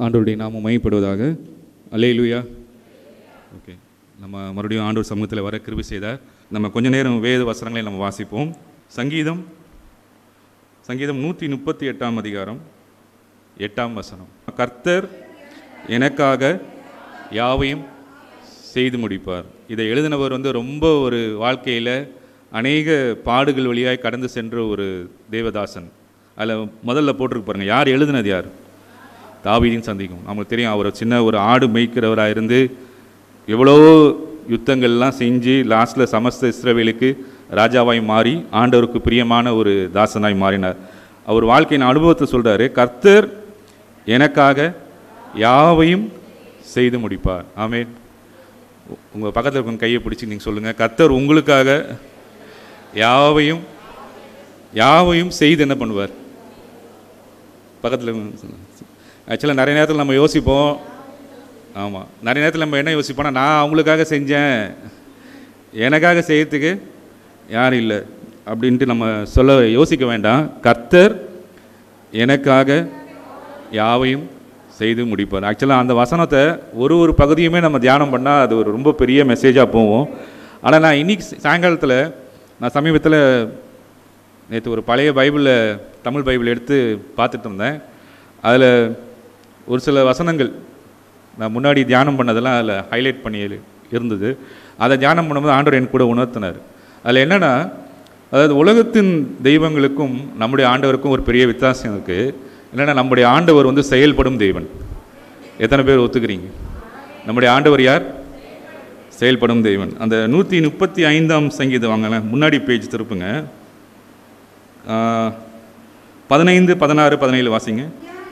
ஆண்டவருடைய நாமம் மையப்படுவதாக அல்லேலூயா ஓகே நம்ம மறுபடியும் ஆண்டவர் சமூகத்தில் வர கிருபை செய்தார் நம்ம கொஞ்ச நேரம் வேத வசனங்களை நம்ம வாசிப்போம் சங்கீதம் சங்கீதம் நூற்றி முப்பத்தி எட்டாம் அதிகாரம் எட்டாம் வசனம் கர்த்தர் எனக்காக யாவையும் செய்து முடிப்பார் இதை எழுதினவர் வந்து ரொம்ப ஒரு வாழ்க்கையில் அநேக பாடுகள் வழியாய் கடந்து சென்ற ஒரு தேவதாசன் அதில் முதல்ல போட்டிருக்கு பாருங்க யார் எழுதினது யார் தாவீதின் சந்திக்கும் நமக்கு தெரியும் அவர் சின்ன ஒரு ஆடு மேய்க்கிறவராக இருந்து எவ்வளோ யுத்தங்கள்லாம் செஞ்சு லாஸ்ட்டில் சமஸ்த இஸ்ரவேலுக்கு ராஜாவாய் மாறி ஆண்டவருக்கு பிரியமான ஒரு தாசனாய் மாறினார் அவர் வாழ்க்கையின் அனுபவத்தை சொல்கிறாரு கர்த்தர் எனக்காக யாவையும் செய்து முடிப்பார் ஆமென் உங்கள் பக்கத்தில் இருக்கவங்க கையை பிடிச்சி நீங்கள் சொல்லுங்கள் கர்த்தர் உங்களுக்காக யாவையும் யாவையும் செய்து என்ன பண்ணுவார் பக்கத்தில் ஆக்சுவலாக நிறைய நேரத்தில் நம்ம யோசிப்போம் ஆமாம் நிறைய நேரத்தில் நம்ம என்ன யோசிப்போம்னா நான் அவங்களுக்காக செஞ்சேன் எனக்காக செய்யறதுக்கு யாரும் இல்லை அப்படின்ட்டு நம்ம சொல்ல யோசிக்க வேண்டாம் கர்த்தர் எனக்காக யாவையும் செய்து முடிப்பார் ஆக்சுவலாக அந்த வசனத்தை ஒரு ஒரு பகுதியுமே நம்ம தியானம் பண்ணால் அது ஒரு ரொம்ப பெரிய மெசேஜாக போகும் ஆனால் நான் இன்னைக்கு சாயங்காலத்தில் நான் சமீபத்தில் நேற்று ஒரு பழைய பைபிளில் தமிழ் பைபிள் எடுத்து பார்த்துட்டு இருந்தேன் அதில் ஒரு சில வசனங்கள் நான் முன்னாடி தியானம் பண்ணதெல்லாம் அதில் ஹைலைட் பண்ணி இருந்தது அதை தியானம் பண்ணும்போது ஆண்டவர் என் கூட உணர்த்தினார் அதில் என்னென்னா அதாவது உலகத்தின் தெய்வங்களுக்கும் நம்முடைய ஆண்டவருக்கும் ஒரு பெரிய வித்தியாசம் இருக்குது என்னென்னா நம்முடைய ஆண்டவர் வந்து செயல்படும் தெய்வன் எத்தனை பேர் ஒத்துக்கிறீங்க நம்முடைய ஆண்டவர் யார் செயல்படும் தெய்வன் அந்த நூற்றி முப்பத்தி ஐந்தாம் சங்கீதம் வாங்களேன் முன்னாடி பேஜ் திருப்புங்க ஆ, பதினைந்து பதினாறு பதினேழு வாசிங்க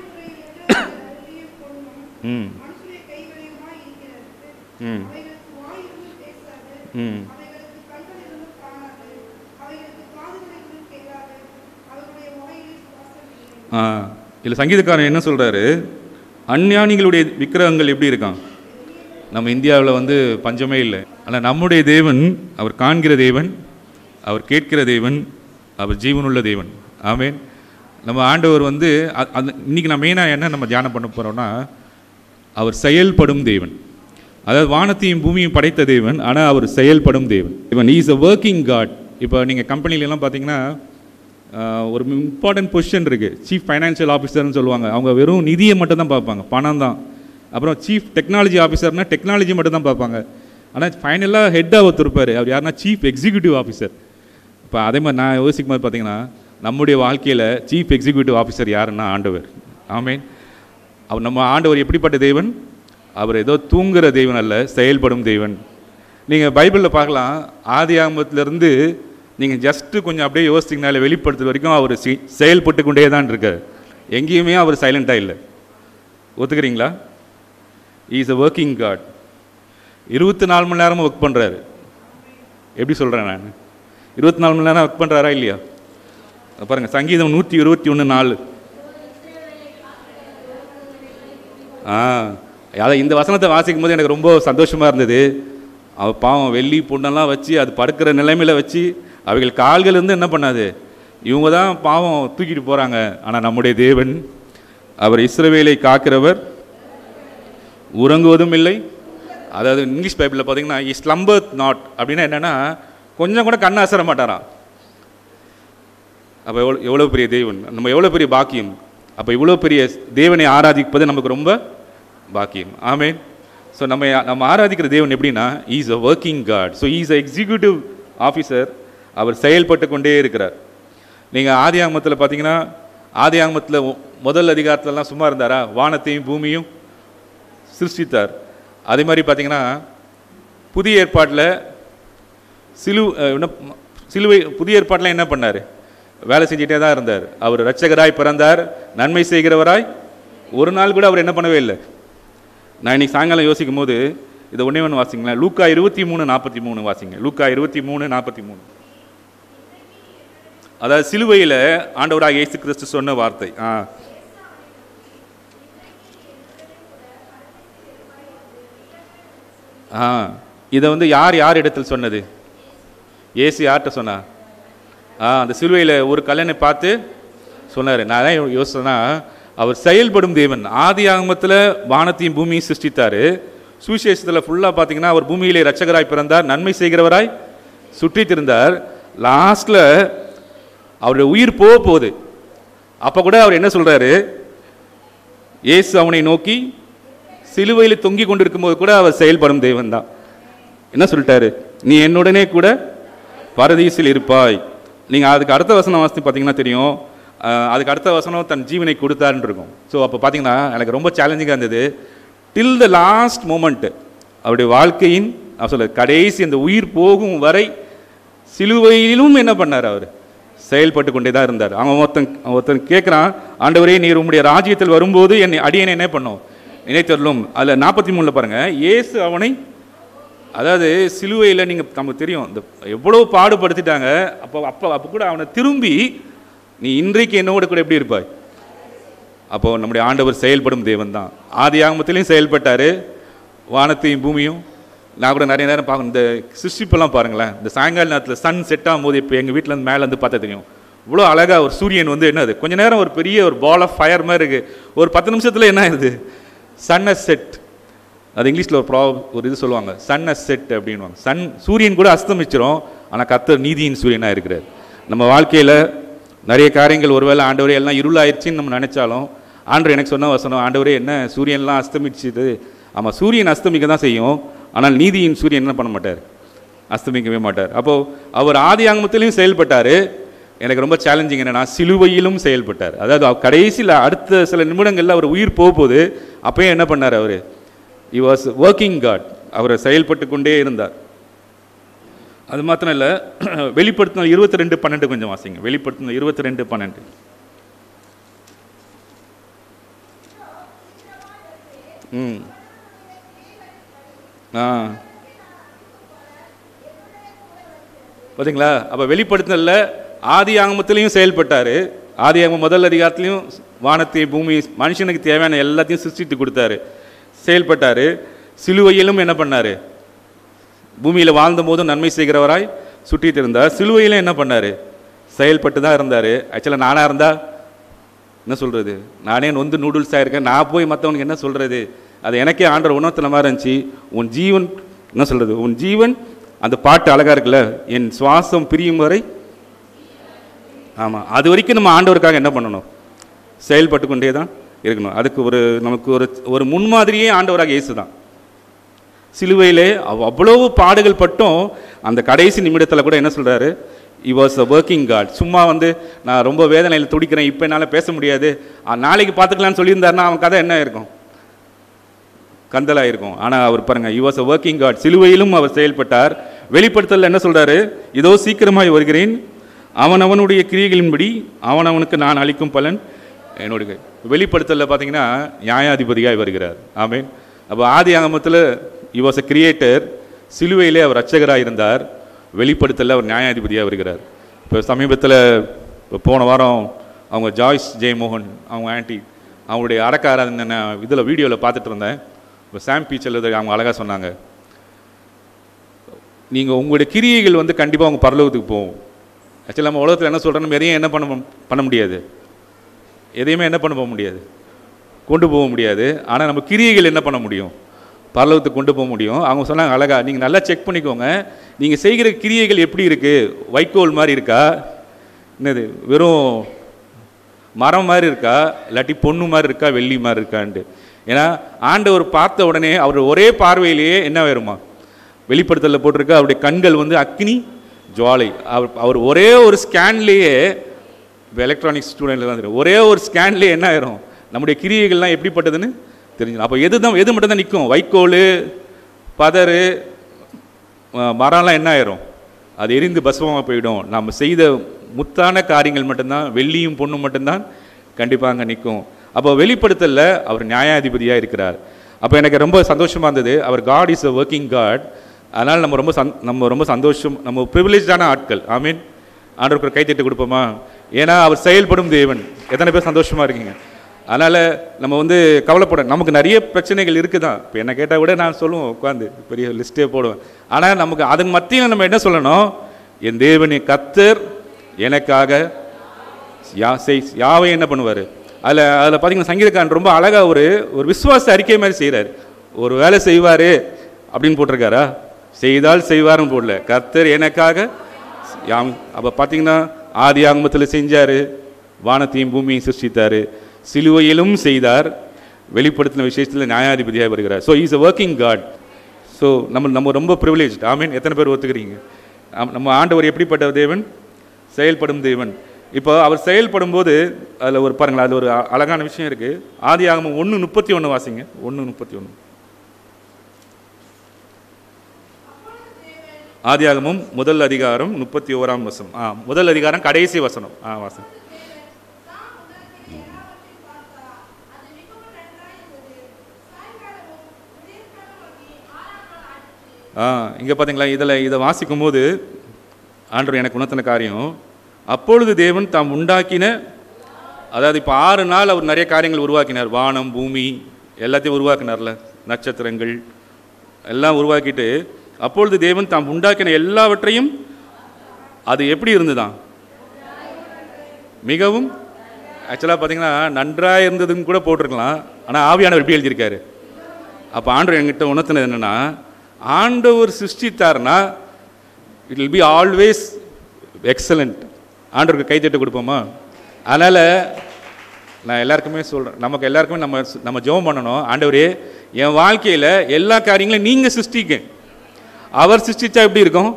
ம் ம் ம் ஆ இல்லை சங்கீதக்காரன் என்ன சொல்கிறாரு அஞ்ஞானிகளுடைய விக்கிரகங்கள் எப்படி இருக்கான் நம்ம இந்தியாவில் வந்து பஞ்சமே இல்லை ஆனால் நம்முடைய தேவன் அவர் காண்கிற தேவன் அவர் கேட்கிற தேவன் அவர் ஜீவனுள்ள தேவன் ஆமென் நம்ம ஆண்டவர் வந்து அ- அந்த இன்னைக்கு நான் மெயினாக என்ன நம்ம தியானம் பண்ண போகிறோம்னா அவர் செயல்படும் தேவன் அதாவது வானத்தையும் பூமியும் படைத்த தேவன் ஆனால் அவர் செயல்படும் தேவன் இவன் இஸ் அ ஒர்க்கிங் காட் இப்போ நீங்கள் கம்பெனிலலாம் பார்த்தீங்கன்னா ஆஹ், ஒரு இம்பார்ட்டன்ட் பொசிஷன் இருக்குது சீஃப் ஃபைனான்ஷியல் ஆஃபீஸர்னு சொல்லுவாங்க அவங்க வெறும் நிதியை மட்டும் தான் பார்ப்பாங்க பணம் தான் அப்புறம் சீஃப் டெக்னாலஜி ஆஃபீஸர்னா டெக்னாலஜி மட்டும் தான் பார்ப்பாங்க ஆனால் ஃபைனலாக ஹெட்டாக ஒருத்தர் இருப்பார் அவர் யாருன்னா சீஃப் எக்ஸிக்யூட்டிவ் ஆஃபீஸர் இப்போ அதே மாதிரி நான் யோசிக்கும் போது பார்த்தீங்கன்னா நம்முடைய வாழ்க்கையில் சீஃப் எக்ஸிக்யூட்டிவ் ஆஃபீஸர் யாருன்னா ஆண்டவர் ஆமேன் அவர் நம்ம ஆண்டவர் எப்படிப்பட்ட தேவன் அவர் ஏதோ தூங்குற தெய்வன் அல்ல செயல்படும் தெய்வன் நீங்கள் பைபிளில் பார்க்கலாம் ஆதி ஆகமத்திலிருந்து நீங்கள் ஜஸ்ட்டு கொஞ்சம் அப்படியே யோசிச்சிங்கனால வெளிப்படுத்துற வரைக்கும் அவர் சி செயல்பட்டு கொண்டே தான் இருக்கார் எங்கேயுமே அவர் சைலண்ட்டாக இல்லை ஒத்துக்கிறீங்களா இஸ் அ ஒர்க்கிங் காட் இருபத்தி நாலு மணி நேரமும் ஒர்க் பண்ணுறாரு எப்படி சொல்கிறேன் நான் இருபத்தி நாலு மணி நேரம் ஒர்க் பண்ணுறாரா இல்லையா பாருங்கள் சங்கீதம் நூற்றி இருபத்தி ஒன்று நாலு ஆ அதான் இந்த வசனத்தை வாசிக்கும் போது எனக்கு ரொம்ப சந்தோஷமாக இருந்தது அவ பாவம் வெள்ளி பொண்ணெல்லாம் வச்சு அது படுக்கிற நிலைமையில வச்சு அவைகள் கால்கள் இருந்து என்ன பண்ணாது இவங்க தான் பாவம் தூக்கிட்டு போகிறாங்க ஆனால் நம்முடைய தேவன் அவர் இஸ்ரவேலை காக்கிறவர் உறங்குவதும் இல்லை அதாவது இங்கிலீஷ் பைபிளில் பார்த்தீங்கன்னா இஸ் ஸ்லம்பர் நாட் அப்படின்னா என்னென்னா கொஞ்சம் கூட கண்ணை அசர மாட்டாராம் அப்போ எவ்வளோ எவ்வளோ பெரிய தேவன் நம்ம எவ்வளோ பெரிய பாக்கியம் அப்போ இவ்வளோ பெரிய தேவனை ஆராதிப்பது நமக்கு ரொம்ப பாக்கியம் ஆமென் ஸோ நம்ம நம்ம ஆராதிக்கிற தேவன் எப்படின்னா is a working God so is a executive officer அவர் செயல்பட்டு கொண்டே இருக்கிறார் நீங்கள் ஆதி ஆகமத்தில் பார்த்தீங்கன்னா ஆதி ஆகமத்தில் முதல் அதிகாரத்துலலாம் சும்மா இருந்தாரா வானத்தையும் பூமியும் சிருஷ்டித்தார் அதே மாதிரி பார்த்தீங்கன்னா புதிய ஏற்பாட்டில் சிலு அஹ், என்ன சிலுவை புதிய ஏற்பாட்டில் என்ன பண்ணார் வேலை செஞ்சுட்டே தான் இருந்தார் அவர் இரட்சகராய் பிறந்தார் நன்மை செய்கிறவராய் ஒரு நாள் கூட அவர் என்ன பண்ணவே இல்லை நான் இன்னைக்கு சாயங்காலம் யோசிக்கும் போது இதை ஒன்றே ஒன்று வாசிங்களேன் லூக்கா இருபத்தி மூணு நாற்பத்தி மூணு வாசிங்க லூக்கா இருபத்தி மூணு நாற்பத்தி மூணு அதாவது சிலுவையில் ஆண்டவராக இயேசு கிறிஸ்து சொன்ன வார்த்தை ஆ ஆ இதை வந்து யார் யார் இடத்தில் சொன்னது ஏசு யார்கிட்ட சொன்னா ஆ அந்த சிலுவையில் ஒரு கல்லனை பார்த்து சொன்னார் நான் தான் யோசிச்சேன்னா அவர் செயல்படும் தேவன் ஆதி ஆகமத்தில் வானத்தையும் பூமியும் சிருஷ்டித்தாரு சுவிசேஷத்தில் ஃபுல்லாக பார்த்தீங்கன்னா அவர் பூமியிலே ரட்சகராய் பிறந்தார் நன்மை செய்கிறவராய் சுற்றித் இருந்தார் லாஸ்ட்டில் அவருடைய உயிர் போக போகுது அப்போ கூட அவர் என்ன சொல்றாரு இயேசு அவனை நோக்கி சிலுவையில் தொங்கி கொண்டிருக்கும்போது கூட அவர் செயல்படும் தேவன் தான் என்ன சொல்லிட்டாரு நீ என்னுடனே கூட பரதீசில் இருப்பாய் நீங்கள் அதுக்கு அடுத்த வசனம் வாசித்து பார்த்தீங்கன்னா தெரியும் அஹ், அதுக்கு அடுத்த வசனம் தன் ஜீவனை கொடுத்தாருன்னு இருக்கும் ஸோ அப்போ பார்த்தீங்கன்னா எனக்கு ரொம்ப சேலஞ்சிங்காக இருந்தது டில் த லாஸ்ட் மூமெண்ட் அவருடைய வாழ்க்கையின் அவர் சொல்ல கடைசி அந்த உயிர் போகும் வரை சிலுவையிலும் என்ன பண்ணார் அவர் செயல்பட்டு கொண்டே தான் இருந்தார் அவன் ஒருத்தன் அவன் ஒருத்தன் கேட்குறான் ஆண்டவரே நீர் உம்முடைய ராஜ்யத்தில் வரும்போது என்னை அடியனை என்ன பண்ணும் நினைத்தருளும் அதில் நாற்பத்தி மூணில் பாருங்கள் இயேசு அவனை அதாவது சிலுவையில் நீங்கள் நமக்கு தெரியும் இந்த எவ்வளோ பாடுபடுத்திட்டாங்க அப்போ அப்போ அப்போ கூட அவனை திரும்பி நீ இன்றைக்கு என்னோட கூட எப்படி இருப்பாய் அப்போ நம்முடைய ஆண்டவர் செயல்படும் தேவன் தான் ஆதி ஆகமத்திலையும் செயல்பட்டார் வானத்தையும் பூமியும் நான் கூட நிறைய நேரம் பார்க்கணும் இந்த சிருஷ்டிப்பெல்லாம் பாருங்களேன் இந்த சாயங்கால நேரத்தில் சன் செட் ஆகும்போது இப்போ எங்கள் வீட்டில் இருந்து மேலே வந்து பார்த்தா தெரியும் இவ்வளோ அழகாக ஒரு சூரியன் வந்து என்னது கொஞ்ச நேரம் ஒரு பெரிய ஒரு பால் ஆஃப் ஃபயர் மாதிரி இருக்குது ஒரு பத்து நிமிஷத்தில் என்ன ஆயிடுது சன்னை செட் அது இங்கிலீஷில் ஒரு ப்ரா ஒரு இது சொல்லுவாங்க சன் அஸ் செட் அப்படின்வாங்க சன் சூரியன் கூட அஸ்தமிச்சிரும் ஆனால் கர்த்தர் நீதியின் சூரியனாக இருக்கிறார் நம்ம வாழ்க்கையில் நிறைய காரியங்கள் ஒருவேளை ஆண்டவரே எல்லாம் இருளாயிருச்சுன்னு நம்ம நினைச்சாலும் ஆண்டவர் எனக்கு சொன்ன வசனம் ஆண்டவரே என்ன சூரியன்லாம் அஸ்தமிச்சுது ஆமாம் சூரியன் அஸ்தமிக்க தான் செய்யும் ஆனால் நீதியின் சூரியன் என்ன பண்ண மாட்டார் அஸ்தமிக்கவே மாட்டார் அப்போது அவர் ஆதி ஆங்கமத்திலையும் செயல்பட்டார் எனக்கு ரொம்ப சேலஞ்சிங் என்னன்னா சிலுவையிலும் செயல்பட்டார் அதாவது அவர் கடைசியில் அடுத்த சில நிமிடங்களில் அவர் உயிர் போக போகுது அப்பயும் என்ன பண்ணார் அவர் இ வாஸ் ஒர்க்கிங் காட் அவர் செயல்பட்டு கொண்டே இருந்தார் அது மாத்திரம் இல்லை வெளிப்படுத்தின இருபத்தி ரெண்டு பன்னெண்டு கொஞ்சம் வாசிங்க வெளிப்படுத்தின இருபத்தி ரெண்டு பன்னெண்டு ம் ஆ பார்த்தீங்களா அப்போ வெளிப்படுத்தினதில் ஆதி ஆகமத்திலையும் செயல்பட்டார் ஆதி ஆகமம் முதல் அதிகாரத்திலையும் வானத்தை பூமி மனுஷனுக்கு தேவையான எல்லாத்தையும் சிருஷ்டித்து கொடுத்தாரு செயல்பட்டார் சிலுவையிலும் என்ன பண்ணார் பூமியில் வாழ்ந்த போதும் நன்மை செய்கிறவராய் சுற்றிட்டு இருந்தார் சிலுவையிலும் என்ன பண்ணார் செயல்பட்டு தான் இருந்தார் ஆக்சுவலாக நானாக இருந்தா என்ன சொல்கிறது நானே நொந்து நூடுல்ஸாக இருக்கேன் நான் போய் மற்றவனுக்கு என்ன சொல்கிறது அது எனக்கே ஆண்டர் உணர்த்தின மாதிரி இருந்துச்சு உன் ஜீவன் என்ன சொல்கிறது உன் ஜீவன் அந்த பாட்டு அழகாக இருக்குல்ல என் சுவாசம் பிரியும் வரை ஆமாம் அது வரைக்கும் நம்ம ஆண்டவருக்காக என்ன பண்ணணும் செயல்பட்டு கொண்டே தான் இருக்கணும் அதுக்கு ஒரு நமக்கு ஒரு ஒரு முன்மாதிரியே ஆண்டவராக இயேசு தான் சிலுவையிலே அவ் அவ்வளவு பாடுகள் பட்டும் அந்த கடைசி நிமிடத்தில் கூட என்ன சொல்கிறாரு he was a working God சும்மா வந்து நான் ரொம்ப வேதனையில் துடிக்கிறேன் இப்போ என்னால் பேச முடியாது ஆ, நாளைக்கு பார்த்துக்கலாம்னு சொல்லியிருந்தாருன்னா அவன் கதை என்ன இருக்கும் கந்தலாக இருக்கும் ஆனால் அவர் பாருங்க he was a working God சிலுவையிலும் அவர் செயல்பட்டார் வெளிப்படுத்தல என்ன சொல்றாரு இதோ சீக்கிரமாய் வருகிறேன் அவன் அவனுடைய கிரியைகளின்படி அவன் அவனுக்கு நான் அளிக்கும் பலன் என்னுடைய வெளிப்படுத்தல பார்த்தீங்கன்னா நியாயாதிபதியாய் வருகிறார் ஆமென் அப்போ ஆதி ஆகமத்தில் இ வாஸ் அ கிரியேட்டர் சிலுவையிலே அவர் ரட்சகராக இருந்தார் வெளிப்படுத்தல அவர் நியாயாதிபதியாக வருகிறார் இப்போ சமீபத்தில் இப்போ போன வாரம் அவங்க ஜாய்ஸ் ஜெயமோகன் அவங்க ஆன்ட்டி அவங்களுடைய அடக்க ஆராதனை இதில் வீடியோவில் பார்த்துட்டு இருந்தேன் இப்போ சாம் பீச்சல் அவங்க அழகாக சொன்னாங்க நீங்கள் உங்களுடைய கிரியைகள் வந்து கண்டிப்பாக உங்கள் பரலோகத்துக்கு போகும் ஆக்சுவலாக நம்ம உலகத்தில் என்ன சொல்கிறோம் நம்ம எதையும் என்ன பண்ண மு- பண்ண முடியாது எதையுமே என்ன பண்ண போக முடியாது கொண்டு போக முடியாது ஆனால் நம்ம கிரியைகள் என்ன பண்ண முடியும் பரலோகத்துக்கு கொண்டு போக முடியும் அவங்க சொன்னாங்க அழகா நீங்கள் நல்லா செக் பண்ணிக்கோங்க நீங்கள் செய்கிற கிரியைகள் எப்படி இருக்குது வைக்கோல் மாதிரி இருக்கா என்னது வெறும் மரம் மாதிரி இருக்கா இல்லாட்டி பொண்ணு மாதிரி இருக்கா வெள்ளி மாதிரி இருக்கான்ட்டு ஏன்னா ஆண்டவர் பார்த்த உடனே அவர் ஒரே பார்வையிலேயே என்ன வருமா வெளிப்படுத்தலில் போட்டிருக்க அவருடைய கண்கள் வந்து அக்னி ஜுவாலை அவர் அவர் ஒரே ஒரு ஸ்கேன்லேயே இப்போ எலக்ட்ரானிக்ஸ் ஸ்டூடெண்ட்ல தான் தெரியும் ஒரே ஒரு ஸ்கேன்லேயே என்ன ஆயிரும் நம்முடைய கிரியைகள்லாம் எப்படிப்பட்டதுன்னு தெரிஞ்சிடும் அப்போ எது தான் எது மட்டும் தான் நிற்கும் வைக்கோல் பதறு அஹ் மரம்லாம் என்ன ஆயிரும் அது எரிந்து பஸ்வமாக போயிடும் நம்ம செய்த முத்தான காரியங்கள் மட்டும்தான் வெள்ளியும் பொண்ணும் மட்டும்தான் கண்டிப்பாக அங்கே நிற்கும் அப்போ வெளிப்படுத்தல அவர் நியாயாதிபதியாக இருக்கிறார் அப்போ எனக்கு ரொம்ப சந்தோஷமாக இருந்தது அவர் God is a working God அதனால் நம்ம ரொம்ப சந் நம்ம ரொம்ப சந்தோஷம் நம்ம ப்ரிவிலேஜான ஆட்கள் ஐ மீன் ஆண்டவருக்கு ஒரு கைத்தட்டு கொடுப்போமா ஏன்னா அவர் செயல்படும் தேவன் எத்தனை பேர் சந்தோஷமாக இருக்கீங்க அதனால் நம்ம வந்து கவலைப்பட நமக்கு நிறைய பிரச்சனைகள் இருக்குது தான் இப்போ என்ன கேட்டால் கூட நான் சொல்லுவேன் உட்காந்து பெரிய லிஸ்ட்டே போடுவேன் ஆனால் நமக்கு அதன் மத்தியில் நம்ம என்ன சொல்லணும் என் தேவனை கத்தர் எனக்காக யா செய் யாவை என்ன பண்ணுவார் அதில் அதில் பார்த்தீங்கன்னா சங்கீதக்காரன் ரொம்ப அழகாக ஒரு ஒரு விசுவாச அறிக்கை மாதிரி செய்கிறார் ஒரு வேலை செய்வார் அப்படின்னு போட்டிருக்காரா செய்தால் செய்வாருன்னு போடல கர்த்தர் எனக்காக யாம் அப்போ பார்த்தீங்கன்னா ஆதி ஆகமத்தில் செஞ்சார் வானத்தையும் பூமியையும் சிருஷ்டித்தார் சிலுவையிலும் செய்தார் வெளிப்படுத்தின விஷயத்தில் நியாயாதிபதியாக வருகிறார் so is a working God so நம்ம நம்ம ரொம்ப ப்ரிவிலேஜ் ஆமீன் எத்தனை பேர் ஒத்துக்கிறீங்க ஆம், நம்ம ஆண்டவர் எப்படிப்பட்ட தேவன் செயல்படும் தேவன் இப்போ அவர் செயல்படும் போது அதில் ஒரு பாருங்களேன் அதில் ஒரு அ- அழகான விஷயம் இருக்குது ஆதி ஆகமம் ஒன்று முப்பத்தி ஒன்று வாசிங்க ஒன்று முப்பத்தி ஒன்று ஆதியாகமும் முதல் அதிகாரம் முப்பத்தி ஓராம் வசனம் ஆ முதல் அதிகாரம் கடைசி வசனம் ஆ வாசம் ஆ இங்கே பார்த்தீங்களா இதில் இதை வாசிக்கும் போது ஆண்டவர் எனக்கு உணர்த்தின காரியம் அப்பொழுது தேவன் தாம் உண்டாக்கின அதாவது இப்போ ஆறு நாள் அவர் நிறைய காரியங்கள் உருவாக்கினார் வானம் பூமி எல்லாத்தையும் உருவாக்கினார்ல நட்சத்திரங்கள் எல்லாம் உருவாக்கிட்டு அப்பொழுது தேவன் தாம் உண்டாக்கின எல்லாவற்றையும் அது எப்படி இருந்துதான் மிகவும் ஆக்சுவலாக பார்த்தீங்கன்னா நன்றாக இருந்ததுன்னு கூட போட்டிருக்கலாம் ஆனால் ஆவியானவர் எப்படி எழுதியிருக்காரு அப்போ ஆண்டவர் என்கிட்ட உணர்த்தினது என்னென்னா ஆண்டவர் சிருஷ்டித்தார்னா it will be always excellent ஆண்டவருக்கு கைத்தட்டு கொடுப்போமா அதனால் நான் எல்லாருக்குமே சொல்கிறேன் நமக்கு எல்லாருக்குமே நம்ம நம்ம ஜெபம் பண்ணணும் ஆண்டவரே என் வாழ்க்கையில் எல்லா காரியங்களையும் நீங்கள் சிருஷ்டிக்க அவர் சிருஷ்டிச்சா எப்படி இருக்கும்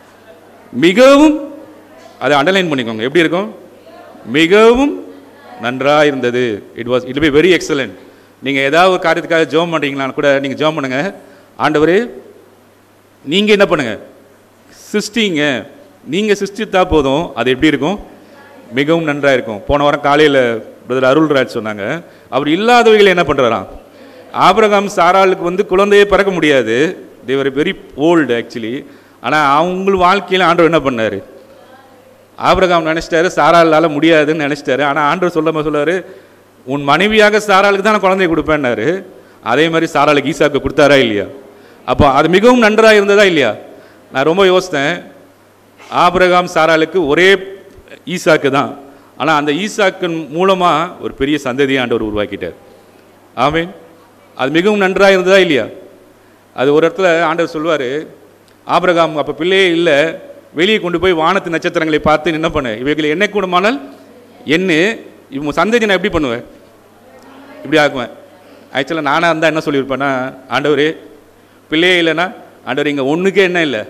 மிகவும் அதை அண்டர்லைன் பண்ணிக்கோங்க எப்படி இருக்கும் மிகவும் நன்றாக இருந்தது it was it be very excellent நீங்கள் ஏதாவது ஒரு காரியத்துக்காக ஜெபம் பண்ணுறீங்களா கூட நீங்கள் ஜெபம் பண்ணுங்க ஆண்டவரே நீங்கள் என்ன பண்ணுங்க சிருஷ்டிங்க நீங்கள் சிருஷ்டித்தா போதும் அது எப்படி இருக்கும் மிகவும் நன்றாக இருக்கும் போன வாரம் காலையில் பிரதர் அருள்ராஜ் சொன்னாங்க அவர் இல்லாதவைகளை என்ன பண்ணுறாராம் ஆபிரகாம் சாராளுக்கு வந்து குழந்தையே பிறக்க முடியாது தேவர் வெரி ஓல்டு ஆக்சுவலி ஆனால் அவங்க வாழ்க்கையில் ஆண்டவர் என்ன பண்ணார் ஆபிரகாம் நினச்சிட்டாரு சாராளால் முடியாதுன்னு நினச்சிட்டாரு ஆனால் ஆண்டவர் சொல்ல சொல்லுவார் உன் மனைவியாக சாராளுக்கு தான் நான் குழந்தைய கொடுப்பேன்னாரு அதே மாதிரி சாராளுக்கு ஈசாக்கு கொடுத்தாரா இல்லையா அப்போ அது மிகவும் நன்றாக இருந்ததா இல்லையா நான் ரொம்ப யோசித்தேன் ஆபிரகாம் சாராளுக்கு ஒரே ஈசாக்கு தான் ஆனால் அந்த ஈசாக்கின் மூலமாக ஒரு பெரிய சந்ததியை ஆண்டவர் உருவாக்கிட்டார் ஆமீன் அது மிகவும் நன்றாக இருந்ததா இல்லையா அது ஒரு இடத்துல ஆண்டவர் சொல்வார் ஆபிரகாம் அப்போ பிள்ளையே இல்லை வெளியே கொண்டு போய் வானத்து நட்சத்திரங்களை பார்த்து என்ன பண்ணு இவைகளை என்ன கூடுமானால் என்ன இவங்க சந்ததி நான் எப்படி பண்ணுவேன் இப்படி ஆக்குவேன் ஆக்சுவலாக நானாக இருந்தால் என்ன சொல்லியிருப்பேன்னா ஆண்டவரே பிள்ளையே இல்லைன்னா ஆண்டவர் இங்கே ஒன்றுக்கே என்ன இல்லை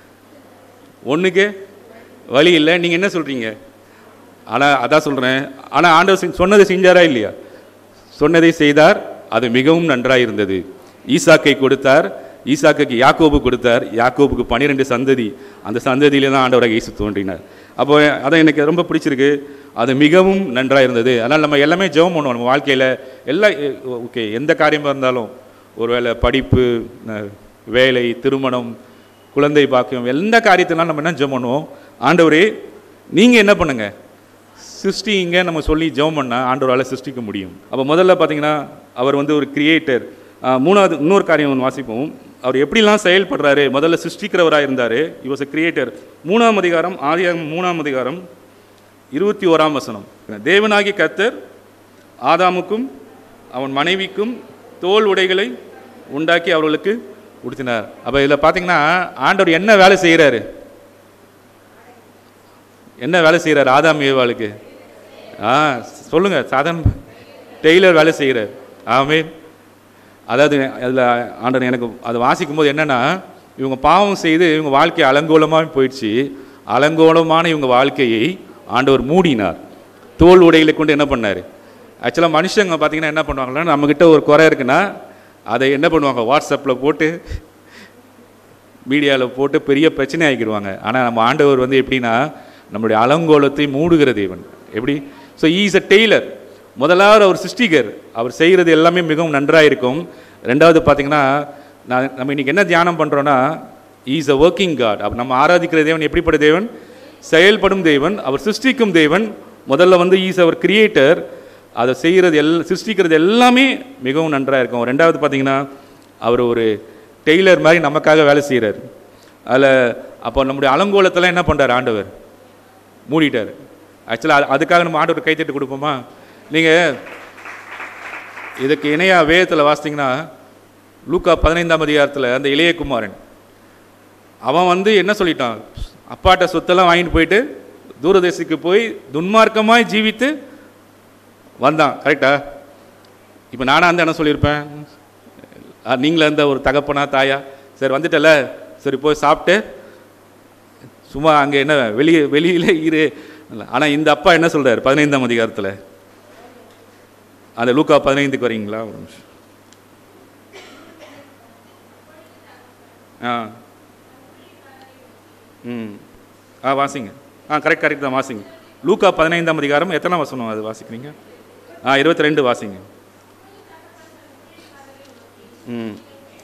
ஒன்றுக்கே வழி இல்லை நீங்கள் என்ன சொல்கிறீங்க ஆனால் அதான் சொல்கிறேன் ஆனால் ஆண்டவர் செஞ்ச- சொன்னதை செஞ்சாரா இல்லையா சொன்னதை செய்தார் அது மிகவும் நன்றாக இருந்தது ஈசாக்கை கொடுத்தார் ஈசாக்குக்கு யாக்கோபு கொடுத்தார் யாக்கோபுக்கு பன்னிரெண்டு சந்ததி அந்த சந்ததியில தான் ஆண்டவராக இயேசு தோன்றினார் அப்போ அதான் எனக்கு ரொம்ப பிடிச்சிருக்கு அது மிகவும் நன்றாக இருந்தது அதனால் நம்ம எல்லாமே ஜெபம் பண்ணுவோம் நம்ம வாழ்க்கையில் எல்லா ஓகே எந்த காரியமாக இருந்தாலும் ஒருவேளை படிப்பு அஹ், வேலை திருமணம் குழந்தை பாக்கியம் எந்த காரியத்தினாலும் நம்ம என்ன ஜெபம் பண்ணுவோம் ஆண்டவரே நீங்கள் என்ன பண்ணுங்க சிருஷ்டிங்க நம்ம சொல்லி ஜெபம் பண்ணால் ஆண்டவரால் சிருஷ்டிக்க முடியும் அப்போ முதல்ல பார்த்தீங்கன்னா அவர் வந்து ஒரு கிரியேட்டர் மூணாவது இன்னொரு காரியம் ஒன்று வாசிப்போம் அவர் எப்படிலாம் செயல்படுறாரு முதல்ல சிருஷ்டிக்கிறவராக இருந்தார் இவர் a கிரியேட்டர் மூணாம் அதிகாரம் ஆதியாகமம் மூணாம் அதிகாரம் இருபத்தி ஓராம் வசனம் தேவனாகி கர்த்தர் ஆதாமுக்கும் அவன் மனைவிக்கும் தோல் உடைகளை உண்டாக்கி அவர்களுக்கு உடுத்தினார் அப்போ இதில் பார்த்தீங்கன்னா ஆண்டவர் என்ன வேலை செய்கிறாரு என்ன வேலை செய்கிறார் ஆதாம் ஏவாளுக்கு ஆ சொல்லுங்க சாதாரண டெய்லர் வேலை செய்கிறார் ஆமே அதாவது அதில் ஆண்டவர் எனக்கு அதை வாசிக்கும் போது என்னன்னா இவங்க பாவம் செய்து இவங்க வாழ்க்கை அலங்கோலமாக போயிடுச்சு அலங்கோலமான இவங்க வாழ்க்கையை ஆண்டவர் மூடினார் தோல் உடைகளை கொண்டு என்ன பண்ணார் ஆக்சுவலாக மனுஷங்க பார்த்தீங்கன்னா என்ன பண்ணுவாங்கன்னா நம்மக்கிட்ட ஒரு குறை இருக்குன்னா அதை என்ன பண்ணுவாங்க வாட்ஸ்அப்பில் போட்டு மீடியாவில் போட்டு பெரிய பிரச்சனை ஆக்கிடுவாங்க ஆனால் நம்ம ஆண்டவர் வந்து எப்படின்னா நம்மளுடைய அலங்கோலத்தை மூடுகிற தேவன் எப்படி ஸோ ஈஸ் அ டெய்லர் முதலாவது அவர் சிருஷ்டிகர் அவர் செய்கிறது எல்லாமே மிகவும் நன்றாக இருக்கும் ரெண்டாவது பார்த்தீங்கன்னா நான் நம்ம இன்னைக்கு என்ன தியானம் பண்ணுறோன்னா ஈஸ் அ ஒர்க்கிங் காட் அப்போ நம்ம ஆராதிக்கிற தேவன் எப்படிப்பட்ட தேவன் செயல்படும் தேவன் அவர் சிருஷ்டிக்கும் தேவன் முதல்ல வந்து ஈஸ் அவர் கிரியேட்டர் அதை செய்கிறது எல் சிருஷ்டிக்கிறது எல்லாமே மிகவும் நன்றாக இருக்கும் ரெண்டாவது பார்த்தீங்கன்னா அவர் ஒரு டெய்லர் மாதிரி நமக்காக வேலை செய்கிறார் அதில் அப்போ நம்முடைய அலங்கோலத்தெல்லாம் என்ன பண்ணுறார் ஆண்டவர் மூடிட்டார் ஆக்சுவலாக அதுக்காக நம்ம ஆண்டவர் கைத்தட்டு கொடுப்போமா நீங்கள் இதுக்கு இணையா வேதத்தில் வாசித்தீங்கன்னா லூக்கா பதினைந்தாம் அதிகாரத்தில் அந்த இளைய குமாரன் அவன் வந்து என்ன சொல்லிட்டான் அப்பாட்ட சொத்தெல்லாம் வாங்கிட்டு போயிட்டு தூரதேசிக்கு போய் துன்மார்க்கமாய் ஜீவித்து வந்தான் கரெக்டா இப்போ நானா வந்து என்ன சொல்லியிருப்பேன் அஹ், நீங்களே இருந்த ஒரு தகப்பனா தாயா சரி வந்துட்டல சரி போய் சாப்பிட்டு சும்மா அங்கே என்ன வெளியே வெளியில இரு ஆனால் இந்த அப்பா என்ன சொல்றாரு பதினைந்தாம் அதிகாரத்தில் அந்த லூக்கா பதினைந்துக்கு வரீங்களா ஒரு நிமிஷம் ஆ ம் ஆ வாசிங்க ஆ கரெக்ட் கரெக்ட் தான் வாசிங்க லூக்கா பதினைந்தாம் அதிகாரம் எத்தனை வசனம் அது வாசிக்கிறீங்க ஆ இருபத்தி ரெண்டு வாசிங்க ம்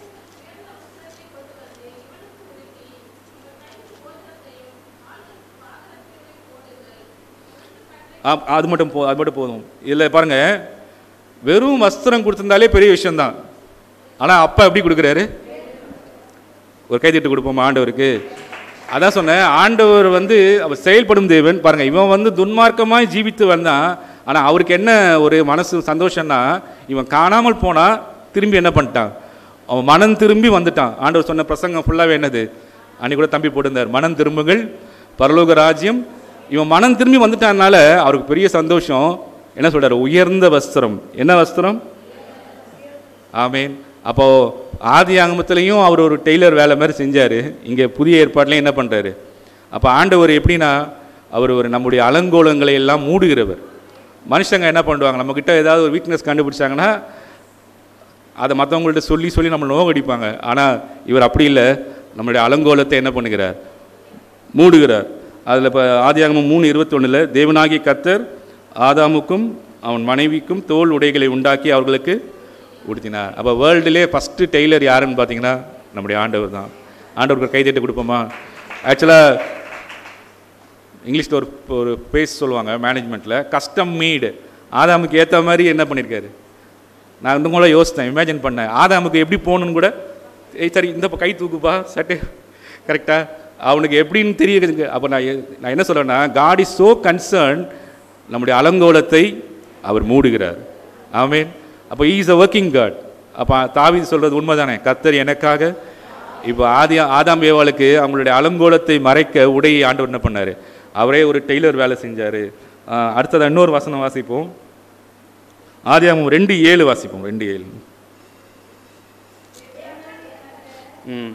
ஆ அது மட்டும் போ அது மட்டும் போதும் இதில் பாருங்க வெறும் வஸ்திரம் கொடுத்திருந்தாலே பெரிய விஷயம்தான் ஆனால் அப்பா எப்படி கொடுக்குறாரு ஒரு கைதிட்டு கொடுப்போமா ஆண்டவருக்கு அதான் சொன்னேன் ஆண்டவர் வந்து அவர் செயல்படும் தேவன் பாருங்க இவன் வந்து துன்மார்க்கமாய் ஜீவித்து வந்தான் ஆனால் அவருக்கு என்ன ஒரு மனசு சந்தோஷம்னா இவன் காணாமல் போனா திரும்பி என்ன பண்ணிட்டான் அவன் மனம் திரும்பி வந்துட்டான் ஆண்டவர் சொன்ன பிரசங்கம் ஃபுல்லாகவே என்னது அன்னைக்கு கூட தம்பி போட்டிருந்தார் மனம் திரும்புங்கள் பரலோக ராஜ்யம் இவன் மனம் திரும்பி வந்துட்டானால அவருக்கு பெரிய சந்தோஷம் என்ன சொல்றாரு உயர்ந்த வஸ்திரம் என்ன வஸ்திரம் ஆமேன் அப்போ ஆதி ஆகமத்திலையும் அவர் ஒரு டெய்லர் வேலை மாதிரி செஞ்சார் இங்கே புதிய ஏற்பாட்டிலையும் என்ன பண்ணுறாரு அப்போ ஆண்டவர் எப்படின்னா அவர் ஒரு நம்முடைய அலங்கோலங்களை எல்லாம் மூடுகிறவர் மனுஷங்க என்ன பண்ணுவாங்க நம்மக்கிட்ட ஏதாவது ஒரு வீக்னஸ் கண்டுபிடிச்சாங்கன்னா அதை மற்றவங்கள்ட்ட சொல்லி சொல்லி நம்மளை நோகடிப்பாங்க ஆனால் இவர் அப்படி இல்லை நம்மளுடைய அலங்கோலத்தை என்ன பண்ணுகிறார் மூடுகிறார் அதில் இப்போ ஆதியாகமம் மூணு இருபத்தொன்னில் தேவனாகி கத்தர் ஆதாமுக்கும் அவன் மனைவிக்கும் தோல் உடைகளை உண்டாக்கி அவர்களுக்கு உடுத்தினார் அப்போ வேர்ல்டுலே ஃபஸ்ட்டு டெய்லர் யாருன்னு பார்த்தீங்கன்னா நம்முடைய ஆண்டவர் தான் ஆண்டவருக்கு கை தட்டி கொடுப்போமா ஆக்சுவலாக இங்கிலீஷில் ஒரு ஒரு பேஸ் சொல்லுவாங்க மேனேஜ்மெண்ட்டில் கஸ்டம் மீடு ஆதாமுக்கு ஏற்ற மாதிரி என்ன பண்ணியிருக்காரு நான் வந்து கூட யோசித்தேன் இமேஜின் பண்ணேன் ஆதாமுக்கு எப்படி போகணுன்னு கூட ஏய் சரி இந்த பக்கம் கை தூக்குப்பா சட்டை கரெக்டாக அவனுக்கு எப்படின்னு தெரியுதுங்க அப்போ நான் எ- நான் என்ன சொல்கிறேன்னா காட் இஸ் ஸோ கன்சர்ன் நம்முடைய அலங்கோலத்தை அவர் மூடுகிறார் ஆமேன் அப்போ ஈஸ் அ ஒர்க்கிங் காட் அப்போ தாவி சொல்கிறது உண்மைதானே கத்தர் எனக்காக இப்போ ஆதி ஆதாம் ஏவாளுக்கு அவங்களுடைய அலங்கோலத்தை மறைக்க உடையை ஆண்டவர் என்ன பண்ணார் அவரே ஒரு டெய்லர் வேலை செஞ்சார் அடுத்தது இன்னொரு வசனம் வாசிப்போம் ஆதியாகமம் ரெண்டு ஏழு வாசிப்போம் ரெண்டு ஏழு ம்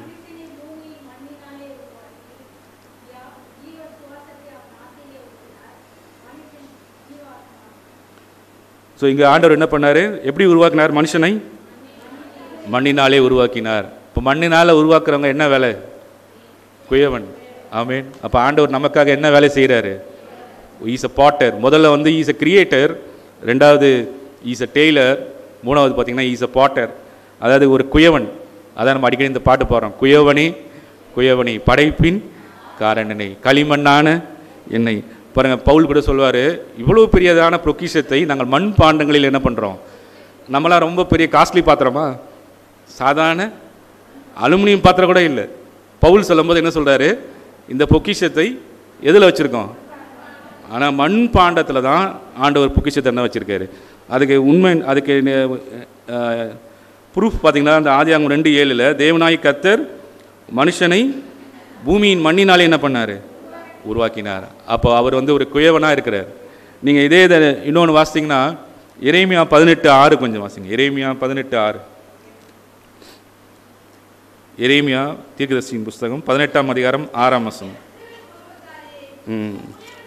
ஸோ இங்கே ஆண்டவர் என்ன பண்ணார் எப்படி உருவாக்கினார் மனுஷனை மண்ணினாலே உருவாக்கினார் இப்போ மண்ணினால் உருவாக்குறவங்க என்ன வேலை குயவன் ஆமேன் அப்போ ஆண்டவர் நமக்காக என்ன வேலை செய்கிறாரு ஈஸ் அ பாட்டர் முதல்ல வந்து ஈஸ் அ கிரியேட்டர் ரெண்டாவது ஈஸ் அ டெய்லர் மூணாவது பார்த்தீங்கன்னா ஈஸ் அ பாட்டர் அதாவது ஒரு குயவன் அதான் நம்ம அடிக்கடி இந்த பாட்டு பாடுறோம் குயவனே குயவனே படைப்பின் காரணனை களிமண்ணான என்னை பாருங்க பவுல் கூட சொல்வார் இவ்வளோ பெரியதான பொக்கிஷத்தை நாங்கள் மண் பாண்டங்களில் என்ன பண்ணுறோம் நம்மளாம் ரொம்ப பெரிய காஸ்ட்லி பாத்திரமா சாதாரண அலுமினியம் பாத்திரம் கூட இல்லை பவுல் சொல்லும்போது என்ன சொல்றாரு இந்த பொக்கிஷத்தை எதில் வச்சுருக்கோம் ஆனால் மண் பாண்டத்தில் தான் ஆண்டவர் பொக்கிஷத்தை என்ன வச்சுருக்காரு அதுக்கு உண்மை அதுக்கு ப்ரூஃப் பார்த்தீங்கன்னா அந்த ஆதியாகம் ரெண்டு ஏழில் தேவனாய் கத்தர் மனுஷனை பூமியின் மண்ணினாலே என்ன பண்ணார் உருவாக்கினார் அப்போ அவர் வந்து ஒரு குயவனாக இருக்கிறார் நீங்கள் இதே இதை இன்னொன்று வாசித்தீங்கன்னா இறைமையா பதினெட்டு ஆறு கொஞ்சம் வாசிங்க இறைமையா பதினெட்டு ஆறு எரேமியா தீர்க்கதர்சியின் புஸ்தகம் பதினெட்டாம் அதிகாரம் ஆறாம் வசனம் ம்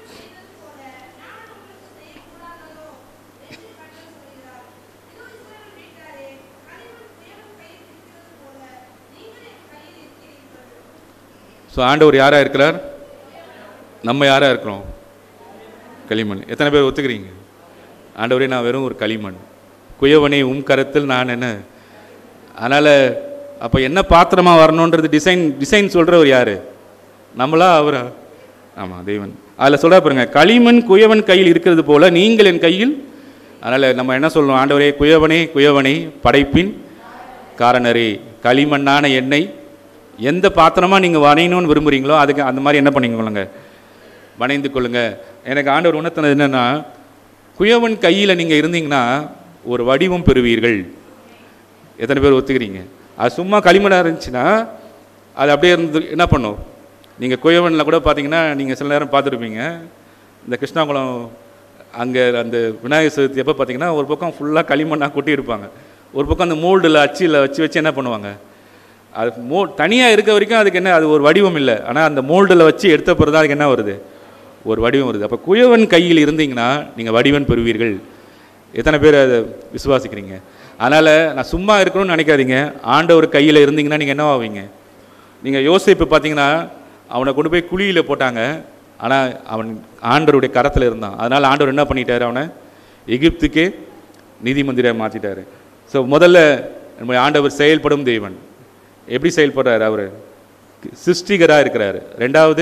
ஸோ ஆண்டவர் யாராக இருக்கிறார் நம்ம யாராக இருக்கிறோம் களிமண் எத்தனை பேர் ஒத்துக்கிறீங்க ஆண்டவரே நான் வெறும் ஒரு களிமண் குயவனே உம் கரத்தில் நான் என்ன அதனால் அப்போ என்ன பாத்திரமா வரணுன்றது டிசைன் டிசைன் சொல்கிறவர் யார் நம்மளா அவரா ஆமாம் தெய்வன் அதில் சொல்ல பாருங்க களிமண் குயவன் கையில் இருக்கிறது போல நீங்கள் என் கையில் அதனால் நம்ம என்ன சொல்லணும் ஆண்டவரே குயவனே குயவனே படைப்பின் காரணரே களிமண்ணான எண்ணெய் எந்த பாத்திரமா நீங்கள் வணையணும்னு விரும்புகிறீங்களோ அதுக்கு அந்த மாதிரி என்ன பண்ணிக்கொள்ளுங்க வணைந்து கொள்ளுங்க எனக்கு ஆண்டவர் உணர்த்தினது என்னென்னா குயவன் கையில் நீங்கள் இருந்தீங்கன்னா ஒரு வடிவம் பெறுவீர்கள் எத்தனை பேர் ஒத்துக்கிறீங்க அது சும்மா களிமண்ணாக இருந்துச்சுன்னா அது அப்படியே இருந்து என்ன பண்ணும் நீங்கள் குயவனில் கூட பார்த்தீங்கன்னா நீங்கள் சில நேரம் பார்த்துருப்பீங்க இந்த கிருஷ்ணாகுளம் அங்கே அந்த விநாயகர் சதுர்த்தி எப்போ பார்த்தீங்கன்னா ஒரு பக்கம் ஃபுல்லாக களிமண்ணாக கொட்டி இருப்பாங்க ஒரு பக்கம் அந்த மோல்டில் அச்சில் வச்சு வச்சு என்ன பண்ணுவாங்க அது மோ தனியாக இருக்க வரைக்கும் அதுக்கு என்ன அது ஒரு வடிவம் இல்லை ஆனால் அந்த மோல்டில் வச்சு எடுத்த பிறகு தான் அதுக்கு என்ன வருது ஒரு வடிவம் வருது அப்போ குயவன் கையில் இருந்தீங்கன்னா நீங்கள் வடிவன் பெறுவீர்கள் எத்தனை பேர் அதை விசுவாசிக்கிறீங்க அதனால் நான் சும்மா இருக்கணும்னு நினைக்காதீங்க ஆண்டவர் கையில் இருந்தீங்கன்னா நீங்கள் என்னவாவீங்க நீங்கள் யோசிப்பு பார்த்தீங்கன்னா அவனை கொண்டு போய் குழியில் போட்டாங்க ஆனால் அவன் ஆண்டவருடைய கரத்தில் இருந்தான் அதனால் ஆண்டவர் என்ன பண்ணிட்டாரு அவனை எகிப்துக்கே நீதிமந்திரியை மாற்றிட்டாரு ஸோ முதல்ல நம்முடைய ஆண்டவர் செயல்படும் தேவன் எப்படி செயல்படுறாரு அவர் சிருஷ்டிகராக இருக்கிறாரு ரெண்டாவது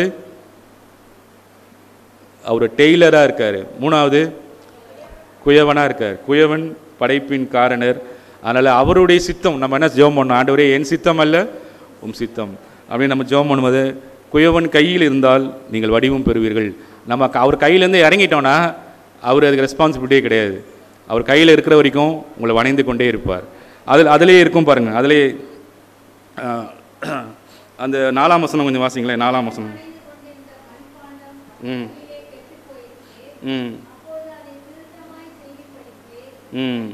அவர் டெய்லராக இருக்கார் மூணாவது குயவனாக இருக்கார் குயவன் படைப்பின் காரணர் அதனால் அவருடைய சித்தம் நம்ம என்ன ஜெபம் பண்ணோம் ஆண்டவரே என் சித்தம் அல்ல உம் சித்தம் அப்படின்னு நம்ம ஜெபம் பண்ணும்போது குயவன் கையில் இருந்தால் நீங்கள் வடிவம் பெறுவீர்கள் நம்ம க- அவர் கையிலேருந்து இறங்கிட்டோன்னா அவர் அதுக்கு ரெஸ்பான்சிபிலிட்டியே கிடையாது அவர் கையில் இருக்கிற வரைக்கும் உங்களை வணைந்து கொண்டே இருப்பார் அதில் அதிலே இருக்கும் பாருங்கள் அதிலே ஆஹ், அந்த நாலாம் வசனம் கொஞ்சம் வாசிங்களேன் நாலாம் வசனம் ம் ம் ம்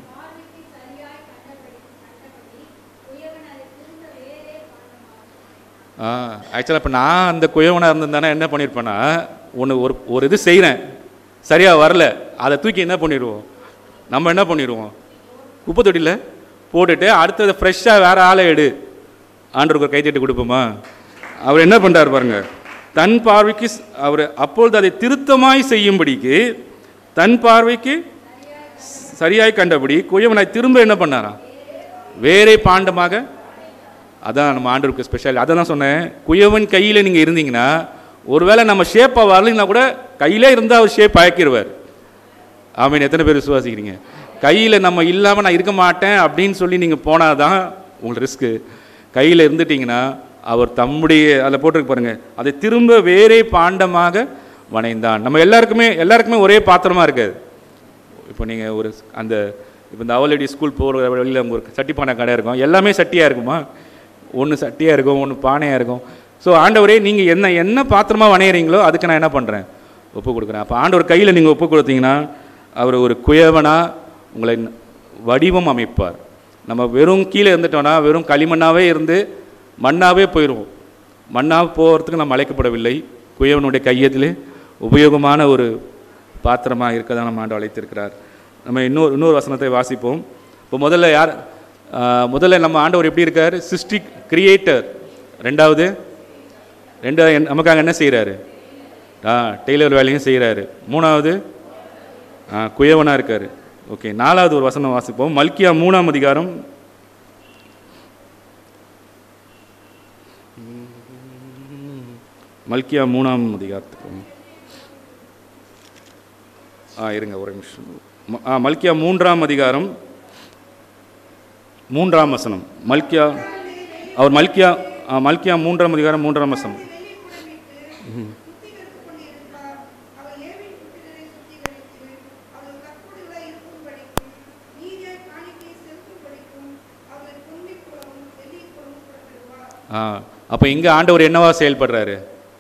ஆ ஆக்சுவலாக இப்போ நான் அந்த குயவனாக இருந்திருந்தானே என்ன பண்ணியிருப்பேன்னா ஒன்று ஒரு ஒரு இது செய்கிறேன் சரியாக வரல அதை தூக்கி என்ன பண்ணிடுவோம் நம்ம என்ன பண்ணிடுவோம் குப்பை தொட்டியில் போட்டுட்டு அடுத்தது ஃப்ரெஷ்ஷாக வேறு ஆளை எடு ஆண்டவருக்கு ஒரு கைத்தட்டி கொடுப்போமா அவர் என்ன பண்ணுறாரு பாருங்க தன் பார்வைக்கு ஸ்- அவர் அப்பொழுது அதை திருத்தமாய் செய்யும்படிக்கு தன் பார்வைக்கு சரியாய் கண்டபடி குயவனாய் திரும்ப என்ன பண்ணாராம் வேறே பாண்டமாக அதான் நம்ம ஆண்டவருக்கு ஸ்பெஷல் அதை தான் சொன்னேன் குயவன் கையில் நீங்கள் இருந்தீங்கன்னா ஒருவேளை நம்ம ஷேப்பாக வரலைன்னா கூட கையிலே இருந்தால் அவர் ஷேப் ஆக்கிடுவார் ஆமீன் எத்தனை பேர் விசுவாசிக்கிறீங்க கையில் நம்ம இல்லாமல் நான் இருக்க மாட்டேன் அப்படின்னு சொல்லி நீங்கள் போனால் தான் உங்களுக்கு ரிஸ்க்கு கையில் இருந்துட்டீங்கன்னா அவர் தம்முடைய அதில் போட்டிருக்கு பாருங்க அதை திரும்ப வேறே பாண்டமாக வணைந்தான் நம்ம எல்லாருக்குமே எல்லாருக்குமே ஒரே பாத்திரமா இருக்காது இப்போ நீங்கள் ஒரு ஸ்- அந்த இப்போ இந்த அவலடி ஸ்கூல் போகிற வழியில் அங்கே ஒரு சட்டி பானை கடை இருக்கும் எல்லாமே சட்டியாக இருக்குமா ஒன்று சட்டியாக இருக்கும் ஒன்று பானையாக இருக்கும் ஸோ ஆண்டவரே நீங்கள் என்ன என்ன பாத்திரமா வணையிறீங்களோ அதுக்கு நான் என்ன பண்ணுறேன் ஒப்பு கொடுக்குறேன் அப்போ ஆண்டவர் கையில் நீங்கள் ஒப்பு கொடுத்தீங்கன்னா அவர் ஒரு குயவனாக உங்களை ந- வடிவம் அமைப்பார் நம்ம வெறும் கீழே இருந்துட்டோம்னா வெறும் களிமண்ணாவே இருந்து மண்ணாவே போயிடுவோம் மண்ணாக போகிறதுக்கு நம்ம அழைக்கப்படவில்லை குயவனுடைய கையத்திலே உபயோகமான ஒரு பாத்திரமாக இருக்க தான் நம்ம ஆண்டு அழைத்திருக்கிறார் நம்ம இன்னொரு இன்னொரு வசனத்தை வாசிப்போம் இப்போ முதல்ல யார் ஆஹ், முதல்ல நம்ம ஆண்டவர் எப்படி இருக்கார் சிருஷ்டி கிரியேட்டர் ரெண்டாவது ரெண்டாவது என்- நமக்காக என்ன செய்கிறாரு ஆ டெய்லர் வேலையும் செய்கிறாரு மூணாவது ஆ குயவனாக இருக்கார் ஓகே நாலாவது ஒரு வசனம் வாசிப்போம் மல்கியா மூணாம் அதிகாரம் மல்கியா மூணாம் அதிகாரத்துக்கு வாங்க. ஆ இருங்க ஒரு நிமிஷம் ம- ஆ மல்கியா மூன்றாம் அதிகாரம் மூன்றாம் வசனம் மல்கியா அவர் மல்கியா ஆ, மல்கியா மூன்றாம் அதிகாரம் மூன்றாம் வசனம் ஆ அப்போ இங்கே ஆண்டவர் என்னவா செயல்படுறாரு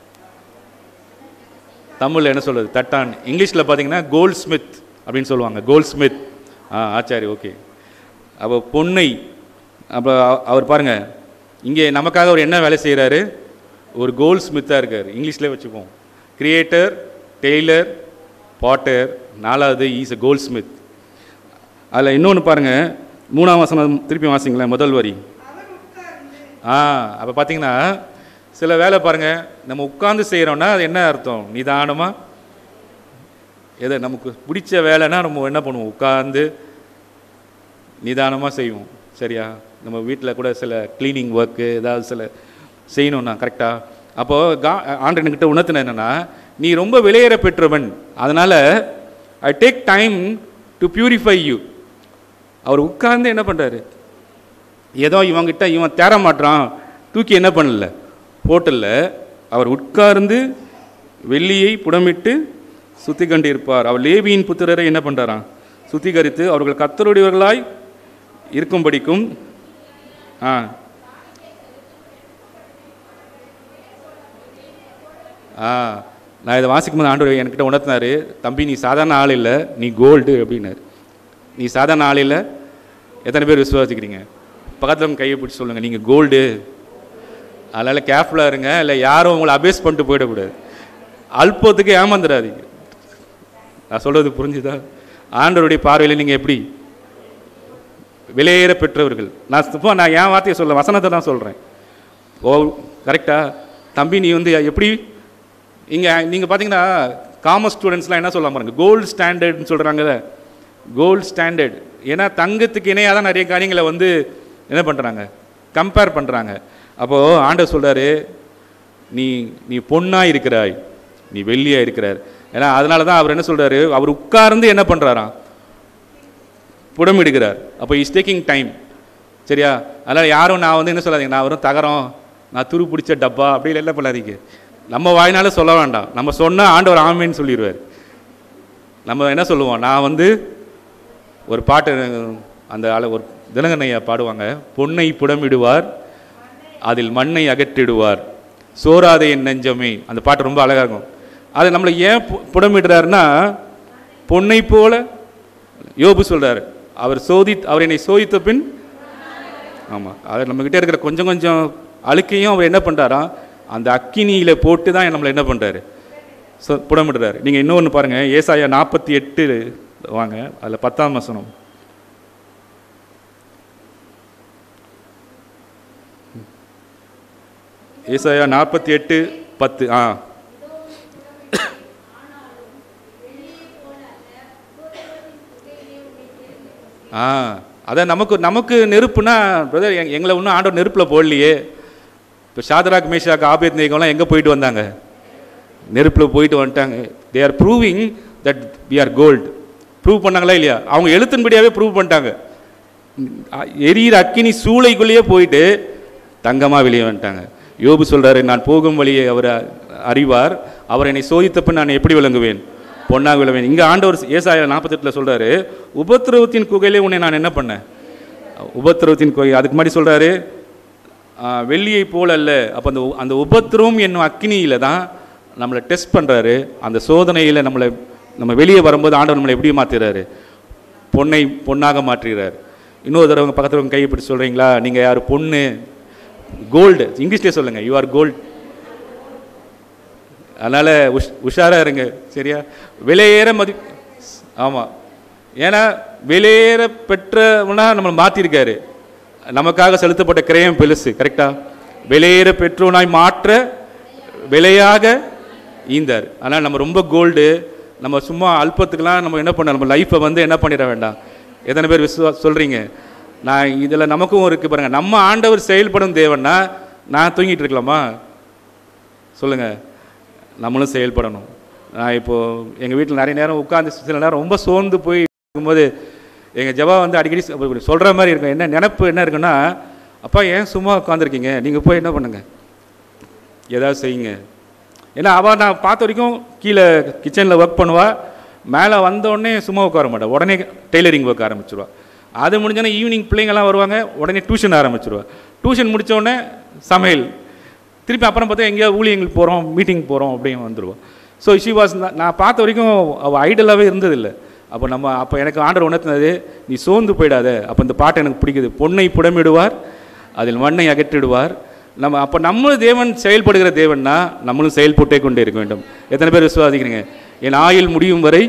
தமிழில் என்ன சொல்றது தட்டான் இங்கிலீஷில் பார்த்தீங்கன்னா கோல்ட் ஸ்மித் அப்படின்னு சொல்லுவாங்க கோல்ட் ஸ்மித் ஆ ஆச்சாரி ஓகே அப்போ பொன்னை அப்போ அவ- அவர் பாருங்க இங்கே நமக்காக அவர் என்ன வேலை செய்கிறாரு ஒரு கோல்ட் ஸ்மித்தாக இருக்கார் இங்கிலீஷ்லேயே வச்சுப்போம் கிரியேட்டர் டெய்லர் பாட்டர் நாலாவது ஈஸ் a கோல்ட் ஸ்மித் அதில் இன்னொன்று பாருங்கள் மூணாம் வசனம் திருப்பி வாசிங்களேன் முதல் வரி ஆ அப்போ பார்த்தீங்கன்னா சில வேலை பாருங்கள் நம்ம உட்கார்ந்து செய்கிறோன்னா அது என்ன அர்த்தம் நிதானமாக எதை நமக்கு பிடிச்ச வேலைன்னா நம்ம என்ன பண்ணுவோம் உட்கார்ந்து நிதானமாக செய்வோம் சரியா நம்ம வீட்டில் கூட சில க்ளீனிங் ஒர்க்கு ஏதாவது சில செய்யணும்னா கரெக்டாக அப்போது கா ஆண்டனுக்கிட்ட உணர்த்தின என்னென்னா நீ ரொம்ப விலையேற பெற்றவன் அதனால் I take time to purify you அவர் உட்கார்ந்து என்ன பண்ணுறாரு ஏதோ இவங்கிட்ட இவன் தேர மாட்றான் தூக்கி என்ன பண்ணல போட்டல அவர் உட்கார்ந்து வெள்ளியை புடமிட்டு சுத்திகண்டு இருப்பார் அவர் லேவியின் புத்திரரை என்ன பண்ணுறாராம் சுத்திகரித்து அவர்கள் கத்தருடையவர்களாய் இருக்கும்படிக்கும் ஆ ஆ நான் இதை வாசிக்கும் போது ஆண்டவர் என்கிட்ட உணர்த்தினாரு தம்பி நீ சாதாரண ஆள் இல்லை நீ கோல்டு அப்படின்னாரு நீ சாதாரண ஆள் இல்லை எத்தனை பேர் விசுவாசிக்கிறீங்க பக்கத்தில் உங்க கையை பிடிச்சி சொல்லுங்கள் நீங்கள் கோல்டு அதனால் கேர்ஃபுல்லாக இருங்க இல்லை யாரும் உங்களை அபேஸ் பண்ணிட்டு போயிடக்கூடாது அல்பத்துக்கு ஏமாந்துடாதீங்க நான் சொல்கிறது புரிஞ்சுதா ஆண்டவருடைய பார்வையில் நீங்கள் எப்படி விலையேற பெற்றவர்கள் நான் இப்போ நான் என் வார்த்தையை சொல்ல வசனத்தை தான் சொல்கிறேன் ஓ கரெக்டா தம்பி நீ வந்து எப்படி இங்கே நீங்கள் பார்த்தீங்கன்னா காமர்ஸ் ஸ்டூடெண்ட்ஸ்லாம் என்ன சொல்ல பாருங்க கோல்டு ஸ்டாண்டர்ட்னு சொல்கிறாங்கல்ல கோல்டு ஸ்டாண்டர்ட் ஏன்னா தங்கத்துக்கு இணையாக தான் நிறைய காரியங்களை வந்து என்ன பண்ணுறாங்க கம்பேர் பண்ணுறாங்க அப்போது ஆண்டவர் சொல்கிறாரு நீ நீ பொண்ணாக இருக்கிறாய் நீ வெள்ளியாக இருக்கிறார் ஏன்னா அதனால தான் அவர் என்ன சொல்கிறாரு அவர் உட்கார்ந்து என்ன பண்ணுறாராம் புடமிடுகிறார் அப்போ இஸ் டேக்கிங் டைம் சரியா அதனால் யாரும் நான் வந்து என்ன சொல்லாதீங்க நான் வெறும் தகரம் நான் துரு பிடிச்ச டப்பா அப்படி எல்லாம் பண்ணாதீங்க நம்ம வாயினால சொல்ல வேண்டாம் நம்ம சொன்னால் ஆண்டவர் ஆமேன்னு சொல்லிடுவார் நம்ம என்ன சொல்லுவோம் நான் வந்து ஒரு பாட்டு அந்த ஆள ஒரு தினகண்ணையா பாடுவாங்க பொன்னை புடமிடுவார் அதில் மண்ணை அகற்றிடுவார் சோராதே என் நெஞ்சமே அந்த பாட்டு ரொம்ப அழகாக இருக்கும் அது நம்மளை ஏன் பு- புடமிடுறாருன்னா பொன்னை போல யோபு சொல்றாரு அவர் சோதி அவர் என்னை சோதித்த பின் ஆமாம் அவர் நம்மக்கிட்ட இருக்கிற கொஞ்சம் கொஞ்சம் அழுக்கையும் அவர் என்ன பண்ணுறாராம் அந்த அக்கினியில் போட்டு தான் நம்மளை என்ன பண்ணுறாரு சொ புடமிடுறாரு நீங்கள் இன்னொன்று பாருங்கள் ஏசாயா நாற்பத்தி எட்டு வாங்க அதில் பத்தாம் வசனம் ஏசாயா நாற்பத்தி எட்டு பத்து ஆ ஆ அதான் நமக்கு நமக்கு நெருப்புனா பிரதர் எங்களை இன்னும் ஆண்டவர் நெருப்பில் போடலையே இப்போ ஷாதராக் மேஷாக் ஆபேத் நேகம்லாம் எங்கே போயிட்டு வந்தாங்க நெருப்பில் போயிட்டு வந்துட்டாங்க they are proving that we are gold prove பண்ணாங்களா இல்லையா அவங்க எழுத்தின்படியாகவே ப்ரூவ் பண்ணிட்டாங்க அ- எரியிற அக்கினி சூளைக்குள்ளேயே போயிட்டு தங்கமாக வெளியே வந்துட்டாங்க யோபு சொல்றாரு நான் போகும் வழியை அவர் அ- அறிவார் அவர் என்னை சோதித்தப்ப நான் எப்படி விளங்குவேன் பொன்னாக விளங்குவேன் இங்கே ஆண்டவர் ஏசாயா நாற்பத்தெட்டில் சொல்றாரு உபத்திரவத்தின் குகையிலே உன்னை நான் என்ன பண்ணேன் உபத்திரவத்தின் குகை அதுக்கு முன்னாடி சொல்றாரு ஆ, வெள்ளியை போல் அல்ல அப்போ அந்த உ- அந்த உபத்திரவம் என்னும் அக்கினியில தான் நம்மளை டெஸ்ட் பண்ணுறாரு அந்த சோதனையில் நம்மளை நம்ம வெளியே வரும்போது ஆண்டவர் நம்மளை எப்படி மாற்றுறாரு பொன்னை பொன்னாக மாற்றுகிறார் இன்னொரு தடவை பக்கத்தில் உங்க கையை பிடிச்சி சொல்கிறீங்களா நீங்கள் யார் பொண்ணு கோல்டு இங்கிலீஷ்லேயே சொல்லுங்கள் யூ ஆர் கோல்டு அதனால் உஷ் உஷாராக இருங்க சரியா விலையேற மதி ஆமாம் ஏன்னா விலையேற பெற்றவனா நம்மளை மாற்றிருக்காரு நமக்காக செலுத்தப்பட்ட கிரயம் பெருசு கரெக்டா விலையேற பெற்றோனாய் மாற்ற விலையாக ஈந்தார் ஆனால் நம்ம ரொம்ப கோல்டு நம்ம சும்மா அல்பத்துக்கெல்லாம் நம்ம என்ன பண்ண நம்ம லைஃப்பை வந்து என்ன பண்ணிட வேண்டாம் எத்தனை பேர் விசுவா சொல்கிறீங்க நான் இதில் நமக்கும் இருக்குது பாருங்கள் நம்ம ஆண்டவர் செயல்படும் தேவன்னா நான் தூங்கிட்டு இருக்கலாமா சொல்லுங்கள் நம்மளும் செயல்படணும் நான் இப்போது எங்கள் வீட்டில் நிறைய நேரம் உட்காந்து சில நேரம் ரொம்ப சோர்ந்து போய் இருக்கும்போது எங்கள் ஜபா வந்து அடிக்கடி சொல்கிற மாதிரி இருக்கும் என்ன நினப்பு என்ன இருக்குன்னா அப்பா ஏன் சும்மா உட்காந்துருக்கீங்க நீங்கள் போய் என்ன பண்ணுங்க ஏதாவது செய்யுங்க ஏன்னா அவள் நான் பார்த்த வரைக்கும் கீழே கிச்சனில் ஒர்க் பண்ணுவா மேலே வந்தோடனே சும்மா உட்கார மாட்டா உடனே டெய்லரிங் ஒர்க் ஆரம்பிச்சிருவா அது முடிஞ்சோடனே ஈவினிங் பிள்ளைங்கள்லாம் வருவாங்க உடனே டியூஷன் ஆரம்பிச்சிருவா டியூஷன் முடிச்ச உடனே சமையல் திருப்பி அப்புறம் பார்த்தா எங்கேயாவது ஊழியங்களுக்கு போகிறோம் மீட்டிங் போகிறோம் அப்படின்னு வந்துடுவோம் ஸோ ஷி வாஸ் நான் பார்த்த வரைக்கும் அவள் ஐடலாகவே இருந்ததில்லை அப்போ நம்ம அப்போ எனக்கு ஆண்டர் உணர்த்தினது நீ சோர்ந்து போயிடாத அப்போ இந்த பாட்டு எனக்கு பிடிக்குது பொன்னை புடமிடுவார் அதில் மண்ணை அகற்றிடுவார் நம்ம அப்போ நம்ம தேவன் செயல்படுகிற தேவன்னா நம்மளும் செயல்பட்டே கொண்டே இருக்க வேண்டும் எத்தனை பேர் விசுவாசிக்கிறீங்க என் ஆயுள் முடியும் வரை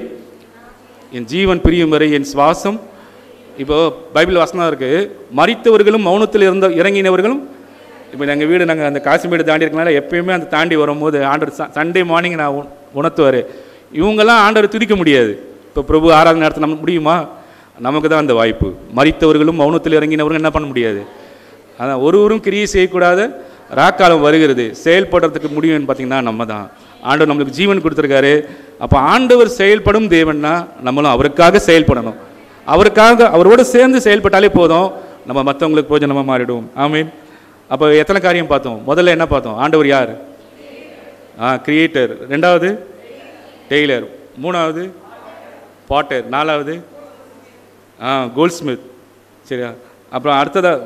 என் ஜீவன் பிரியும் வரை என் சுவாசம் இப்போ பைபிள் வசனம் இருக்கு மரித்தவர்களும் மௌனத்தில் இருந்த இறங்கினவர்களும் இப்போ எங்கள் வீடு நாங்கள் அந்த காசிமேடு தாண்டி இருக்கனால எப்பயுமே அந்த தாண்டி வரும்போது ஆண்டர் சண்டே மார்னிங் நான் உண- உணர்த்துவார் இவங்கெல்லாம் ஆண்டவர் துதிக்க முடியாது இப்போ பிரபு ஆராதனை நடத்த நம்ம முடியுமா நமக்கு தான் அந்த வாய்ப்பு மரித்தவர்களும் மௌனத்தில் இறங்கினவர்கள் என்ன பண்ண முடியாது அதான் ஒருவரும் கிரியை செய்யக்கூடாத ராக்காலம் வருகிறது செயல்படுறதுக்கு முடியும்னு பார்த்தீங்கன்னா நம்ம தான் ஆண்டவர் நம்மளுக்கு ஜீவன் கொடுத்துருக்காரு அப்போ ஆண்டவர் செயல்படும் தேவன்னா நம்மளும் அவருக்காக செயல்படணும் அவருக்காக அவரோட சேர்ந்து செயல்பட்டாலே போதும் நம்ம மற்றவங்களுக்கு போஜனமாக மாறிடுவோம் ஆமீன் அப்போ எத்தனை காரியம் பார்த்தோம் முதல்ல என்ன பார்த்தோம் ஆண்டவர் யார் ஆ கிரியேட்டர் ரெண்டாவது டெய்லர் மூணாவது பாட்டர் நாலாவது ஆ கோல்ட்ஸ்மித் சரியா அப்புறம் அடுத்ததாக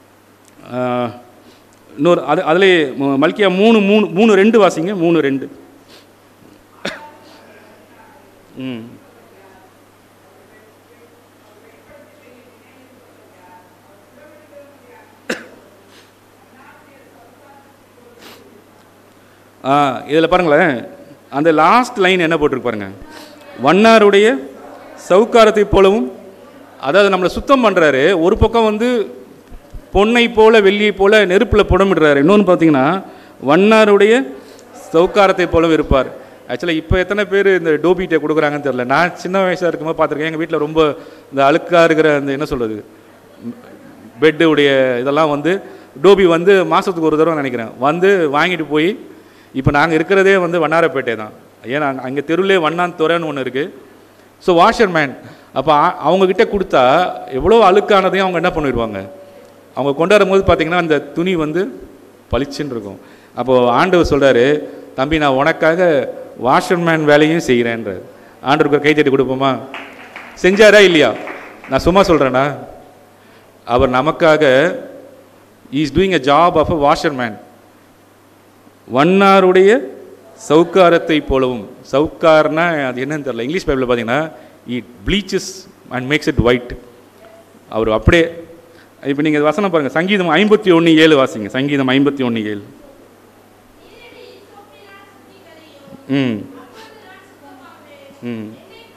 இன்னொரு அது அதிலே ம- மல்கியா மூணு மூணு மூணு ரெண்டு வாசிங்க மூணு ரெண்டு ம் ஆ இதில் பாருங்களேன் அந்த லாஸ்ட் லைன் என்ன போட்டிருக்கு பாருங்க வண்ணாருடைய சவுக்காரத்தை போலவும் அதாவது நம்மளை சுத்தம் பண்ணுறாரு ஒரு பக்கம் வந்து பொன்னை போல வெள்ளியை போல நெருப்பில் புடமிடுறாரு இன்னொன்று பார்த்தீங்கன்னா வண்ணாருடைய சவுக்காரத்தை போலவும் இருப்பார் ஆக்சுவலாக இப்போ எத்தனை பேர் இந்த டோபிட்டை கொடுக்குறாங்கன்னு தெரியல நான் சின்ன வயசாக இருக்கும்போது பார்த்துருக்கேன் எங்கள் வீட்டில் ரொம்ப இந்த அழுக்காக இருக்கிற அந்த என்ன சொல்கிறது பெட்டு உடைய இதெல்லாம் வந்து டோபி வந்து மாதத்துக்கு ஒரு தடவை நினைக்கிறேன் வந்து வாங்கிட்டு போய் இப்போ நாங்கள் இருக்கிறதே வந்து வண்ணாரப்பேட்டை தான் ஏன்னா அங்கே தெருவிலே வண்ணான் துறைன்னு ஒன்று இருக்குது ஸோ வாஷர் மேன் அப்போ அவங்கக்கிட்ட கொடுத்தா எவ்வளோ அழுக்கானதையும் அவங்க என்ன பண்ணிடுவாங்க அவங்க கொண்டு வரும்போது பார்த்தீங்கன்னா அந்த துணி வந்து பளிச்சுன்னு இருக்கும் அப்போது ஆண்டவர் சொல்கிறாரு தம்பி நான் உனக்காக வாஷர் மேன் வேலையும் செய்கிறேன்றார் ஆண்டவருக்கு ஒரு கைத்தட்டி கொடுப்போமா செஞ்சாரா இல்லையா நான் சும்மா சொல்கிறேன்னா அவர் நமக்காக is doing a job of a washer man வண்ணாருடைய சவுக்காரத்தை போலவும் சவுக்கார்னா அது என்னன்னு தெரியல இங்கிலீஷ் பைபிளில் பார்த்தீங்கன்னா it bleaches and makes it white அவர் அப்படியே இப்போ நீங்கள் வசனம் பாருங்கள் சங்கீதம் ஐம்பத்தி ஒன்று ஏழு வாசிங்க சங்கீதம் ஐம்பத்தி ஒன்று ஏழு ம் ம்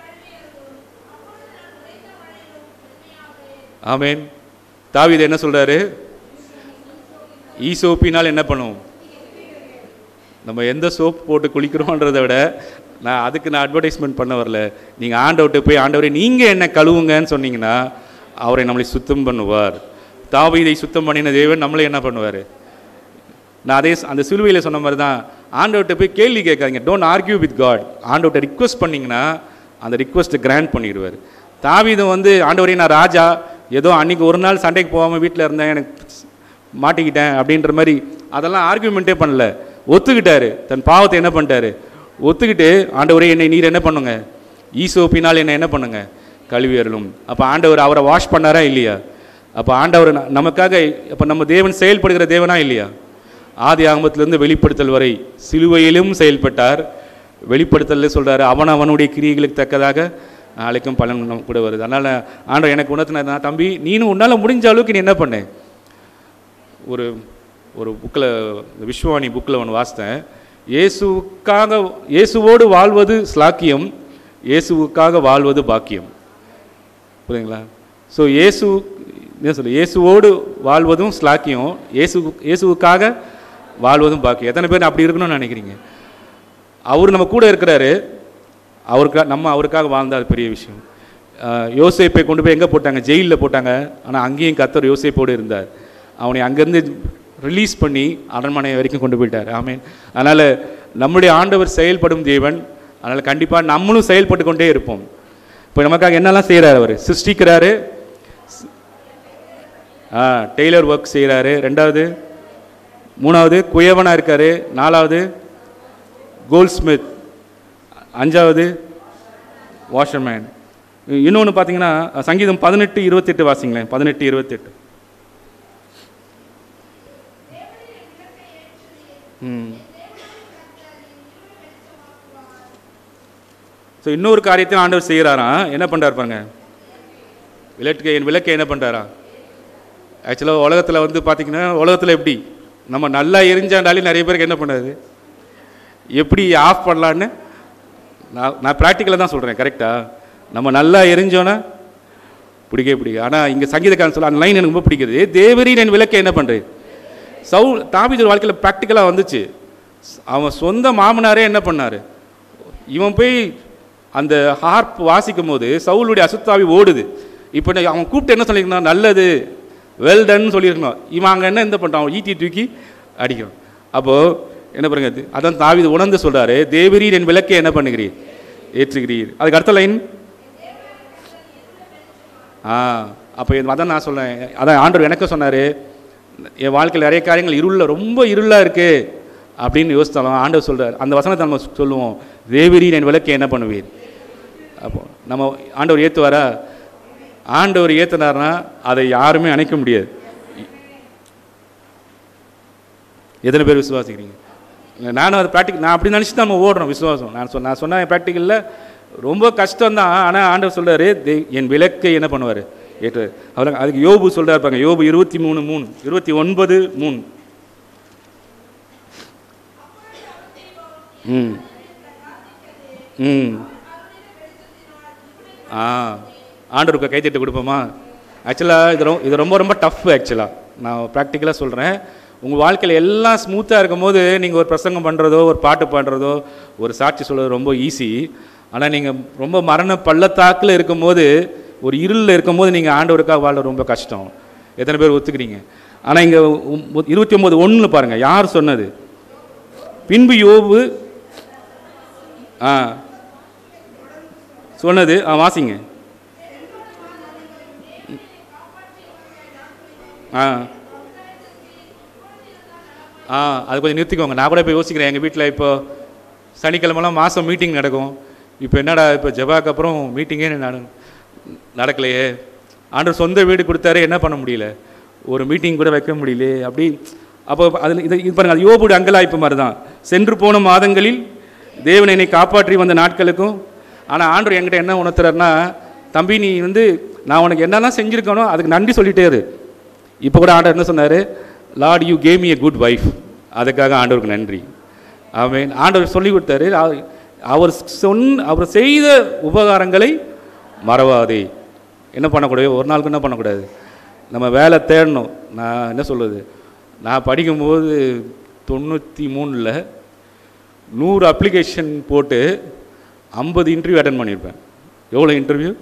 ஆமேன் தாவீது என்ன சொல்றாரு ஈசோப்பினால் என்ன பண்ணுவோம் நம்ம எந்த சோப் போட்டு குளிக்கிறோன்றதை விட நான் அதுக்கு நான் அட்வர்டைஸ்மெண்ட் பண்ண வரல நீங்கள் ஆண்டவர்கிட்ட போய் ஆண்டவரே நீங்கள் என்ன கழுவுங்கன்னு சொன்னீங்கன்னா அவரை நம்மளை சுத்தம் பண்ணுவார் தாவீதை சுத்தம் பண்ணின தேவன் நம்மளை என்ன பண்ணுவார் நான் அதே ச- அந்த சிலுவையில் சொன்ன மாதிரி தான் ஆண்டவர்கிட்ட போய் கேள்வி கேட்காதீங்க டோன்ட் ஆர்கியூ வித் காட் ஆண்டவர்கிட்ட ரிக்வஸ்ட் பண்ணிங்கன்னா அந்த ரிக்வஸ்ட்டை கிராண்ட் பண்ணிடுவார் தாவீதும் வந்து ஆண்டவரே நான் ராஜா ஏதோ அன்னைக்கு ஒரு நாள் சண்டைக்கு போகாமல் வீட்டில் இருந்தேன் எனக்கு மாட்டிக்கிட்டேன் அப்படின்ற மாதிரி அதெல்லாம் ஆர்கியூமெண்ட்டே பண்ணல ஒத்துக்கிட்டாரு தன் பாவத்தை என்ன பண்ணிட்டாரு ஒத்துக்கிட்டு ஆண்டவரே என்னை நீர் என்ன பண்ணுங்க ஈசோப்பினால் என்னை என்ன பண்ணுங்க கழுவி அருளும் அப்போ ஆண்டவர் அவரை வாஷ் பண்ணாரா இல்லையா அப்போ ஆண்டவர் ந- நமக்காக அப்போ நம்ம தேவன் செயல்படுகிற தேவனா இல்லையா ஆதி ஆகமத்திலிருந்து வெளிப்படுத்தல் வரை சிலுவையிலும் செயல்பட்டார் வெளிப்படுத்தல சொல்றாரு அவன் அவனுடைய கிரியைகளுக்கு தக்கதாக நாளைக்கும் பலன் நம்ம கூட வருது அதனால் ஆண்டவர் எனக்கு உணர்த்தினா தம்பி நீனும் உன்னால் முடிஞ்ச அளவுக்கு நீ என்ன பண்ணு ஒரு ஒரு புக்கில் விஸ்வவாணி புக்கில் ஒன்று வாசித்தேன் இயேசுவுக்காக இயேசுவோடு வாழ்வது ஸ்லாக்கியம் இயேசுவுக்காக வாழ்வது பாக்கியம் புரியுதுங்களா ஸோ இயேசு என்ன சொல்லு இயேசுவோடு வாழ்வதும் ஸ்லாக்கியம் இயேசு இயேசுவுக்காக வாழ்வதும் பாக்கியம் எத்தனை பேர் அப்படி இருக்கணும்னு நினைக்கிறீங்க அவர் நம்ம கூட இருக்கிறாரு அவருக்கா நம்ம அவருக்காக வாழ்ந்தா அது பெரிய விஷயம் ஆஹ் யோசேப்பை கொண்டு போய் எங்கே போட்டாங்க ஜெயிலில் போட்டாங்க ஆனால் அங்கேயும் கத்தர் யோசேப்போடு இருந்தார் அவனை அங்கேருந்து ரிலீஸ் பண்ணி அரண்மனை வரைக்கும் கொண்டு போயிட்டார் ஆமீன் அதனால் நம்முடைய ஆண்டவர் செயல்படும் தேவன் அதனால் கண்டிப்பாக நம்மளும் செயல்பட்டு கொண்டே இருப்போம் இப்போ நமக்காக என்னெல்லாம் செய்கிறார் அவர் சிருஷ்டிக்கிறாரு ஆ டெய்லர் ஒர்க் செய்கிறாரு ரெண்டாவது மூணாவது குயவனாக இருக்காரு நாலாவது கோல்ட் ஸ்மித் அஞ்சாவது வாஷர்மேன் இன்னொன்று பார்த்தீங்கன்னா சங்கீதம் பதினெட்டு இருபத்தெட்டு வாசிங்களேன் பதினெட்டு இருபத்தெட்டு ம் ஸோ இன்னொரு காரியத்தையும் ஆண்டவர் செய்கிறாராம் என்ன பண்ணுறாரு பாருங்க விளக்கு என் விளக்கை என்ன பண்ணுறாரா ஆக்சுவலாக உலகத்தில் வந்து பார்த்தீங்கன்னா உலகத்தில் எப்படி நம்ம நல்லா எரிஞ்சாண்டாலே நிறைய பேருக்கு என்ன பண்ணுறது எப்படி ஆஃப் பண்ணலான்னு நான் நான் ப்ராக்டிக்கலாக தான் சொல்கிறேன் கரெக்டாக நம்ம நல்லா எரிஞ்சோன்னா பிடிக்கவே பிடிக்கும் ஆனால் இங்கே சங்கீதக்காரன் சொல்ல அந்த லைன் எனக்கு ரொம்ப பிடிக்குது தேவரீன் என் விளக்கை என்ன பண்ணுறது சவுல் தாவீது வாழ்க்கையில் ப்ராக்டிக்கலாக வந்துச்சு அவன் சொந்த மாமனாரே என்ன பண்ணார் இவன் போய் அந்த ஹார்ப் வாசிக்கும் போது சவுலுடைய அசுத்தாவி ஓடுது இப்போ நான் அவன் கூப்பிட்டு என்ன சொல்லியிருந்தான் நல்லது வெல் டன் சொல்லியிருக்கணும் இவன் அங்கே என்ன இந்த பண்ணுறான் அவன் ஈட்டி தூக்கி அடிக்கிறான் அப்போது என்ன பண்ணுங்க இது? அதான் தாவீது உணர்ந்து சொல்கிறாரு தேவரீர் என் விளக்கை என்ன பண்ணுகிறீர் ஏற்றுகிறீர் அதுக்கு அடுத்த லைன் ஆ அப்போ அதான் நான் சொல்றேன் அதான் ஆண்டவர் எனக்கு சொன்னார் என் வாழ்க்கையில் நிறைய காரியங்கள் இருளில் ரொம்ப இருளாக இருக்குது அப்படின்னு யோசித்தாலும் ஆண்டவர் சொல்கிறார் அந்த வசனத்தை நம்ம சொல்லுவோம் தேவரீர் என் விளக்கை என்ன பண்ணுவீர் அப்போ நம்ம ஆண்டவர் ஏற்றுவாரா ஆண்டவர் ஏற்றுனார்னா அதை யாருமே அணைக்க முடியாது எத்தனை பேர் விசுவாசிக்கிறீங்க இல்ல, நானும் அது ப்ராக்டிக் நான் அப்படி நினச்சி தான் நம்ம ஓடுறோம் விசுவாசம் நான் சொன்ன நான் சொன்ன ப்ராக்டிக்கலில் ரொம்ப கஷ்டம் தான் ஆனால் ஆண்டவர் சொல்றாரு "தே- என் விளக்கை என்ன பண்ணுவார் ஏற்று அவர் அதுக்கு யோபு சொல்றாரு பாருங்க யோபு இருபத்தி மூணு மூணு இருபத்தி ஒன்பது மூணு ம் ம் ஆ ஆண்டவருக்கு கைத்தட்டு கொடுப்போமா ஆக்சுவலாக இது ரொம்ப இது ரொம்ப ரொம்ப டஃப் ஆக்சுவலாக நான் ப்ராக்டிக்கலாக சொல்கிறேன் உங்கள் வாழ்க்கையில் எல்லாம் ஸ்மூத்தாக இருக்கும்போது நீங்கள் ஒரு பிரசங்கம் பண்ணுறதோ ஒரு பாட்டு பாடுறதோ ஒரு சாட்சி சொல்கிறது ரொம்ப ஈஸி ஆனால் நீங்கள் ரொம்ப மரண பள்ளத்தாக்கில் இருக்கும்போது ஒரு இருளில் இருக்கும்போது நீங்கள் ஆண்டவருக்காக வாழ ரொம்ப கஷ்டம் எத்தனை பேர் ஒத்துக்கிறீங்க ஆனால் இங்கே இருபத்தி ஒம்பது ஒன்றில் பாருங்கள் யார் சொன்னது பின்பு யோபு ஆ சொன்னது ஆ வாசிங்க ஆ ஆ அது கொஞ்சம் நிறுத்திக்கோங்க நான் கூட இப்போ யோசிக்கிறேன் எங்கள் வீட்டில் இப்போ சனிக்கிழமெல்லாம் மாதம் மீட்டிங் நடக்கும் இப்போ என்னடா இப்போ ஜெபாக்கு அப்புறம் மீட்டிங்கே நட நடக்கலையே ஆண்டவர் சொந்த வீடு கொடுத்தாரு என்ன பண்ண முடியல ஒரு மீட்டிங் கூட வைக்க முடியலையே அப்படி அப்போ அதில் இது இது பாருங்க அது யோபுடைய அங்கலாய்ப்பு மாதிரி தான் சென்று போன மாதங்களில் தேவன் என்னை காப்பாற்றி வந்த நாட்களுக்கும் ஆனால் ஆண்டவர் என்கிட்ட என்ன உணர்த்துறாருன்னா தம்பி நீ வந்து நான் உனக்கு என்னெல்லாம் செஞ்சுருக்கனோ அதுக்கு நன்றி சொல்லிட்டே இரு இப்போ கூட ஆண்டவர் என்ன சொன்னார் Lord you came me a good wife அதுக்காக ஆண்டவருக்கு நன்றி ஆமென் ஆண்டவர் சொல்லி கொடுத்தாரு அவ- அவர் சொன்ன அவர் செய்த உபகாரங்களை மறவாதே என்ன பண்ணக்கூடாது ஒரு நாளுக்கு என்ன பண்ணக்கூடாது நம்ம வேலை தேடணும் நான் என்ன சொல்கிறது நான் படிக்கும்போது தொண்ணூற்றி மூணில் நூறு அப்ளிகேஷன் போட்டு ஐம்பது இன்டர்வியூ அட்டன் பண்ணியிருப்பேன் எவ்வளோ இன்டர்வியூ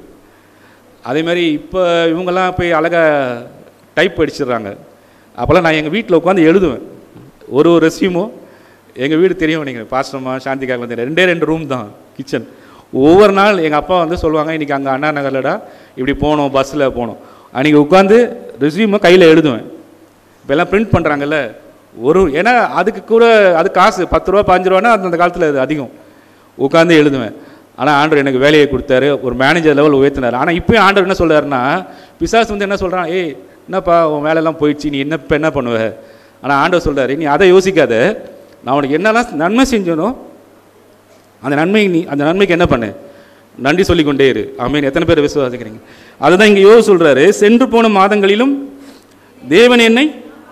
அதே மாதிரி இப்போ இவங்கெல்லாம் போய் அழகாக டைப் அடிச்சிடுறாங்க அப்போல்லாம் நான் எங்கள் வீட்டில் உட்காந்து எழுதுவேன் ஒரு ஒரு ரெசியூமும் எங்கள் வீடு தெரியும் நீங்கள் பாஸ்டர்மா சாந்திக்காக வந்து ரெண்டே ரெண்டு ரூம் தான் கிச்சன் ஒவ்வொரு நாள் எங்கள் அப்பா வந்து சொல்லுவாங்க இன்றைக்கி அங்கே அண்ணா நகர்லடா இப்படி போனோம் பஸ்ஸில் போனோம் அன்றைக்கி உட்காந்து ரெசியூமை கையில் எழுதுவேன் இப்போ எல்லாம் பிரிண்ட் பண்ணுறாங்கல்ல ஒரு ஏன்னா அதுக்கு கூட அது காசு பத்து ரூபா பாஞ்சு ரூபான்னா அந்த காலத்தில் அது அதிகம் உட்காந்து எழுதுவேன் ஆனால் ஆண்டவர் எனக்கு வேலையை கொடுத்தாரு ஒரு மேனேஜர் லெவல் உயர்த்தினார் ஆனால் இப்போயும் ஆண்டவர் என்ன சொல்றாருன்னா பிசாசு வந்து என்ன சொல்கிறான் ஏய் என்னப்பா உன் வேலையெல்லாம் போயிடுச்சு நீ என்ன இப்போ என்ன பண்ணுவ ஆனால் ஆண்டவர் சொல்றாரு நீ அதை யோசிக்காத நான் உனக்கு என்னெல்லாம் நன்மை செஞ்சனோ அந்த நன்மை நீ அந்த நன்மைக்கு என்ன பண்ணு நன்றி சொல்லிக்கொண்டே இரு ஆமீன் எத்தனை பேர் விசுவாசிக்கிறீங்க அதுதான் இங்கே யோ சொல்றாரு சென்று போன மாதங்களிலும் தேவன் என்னை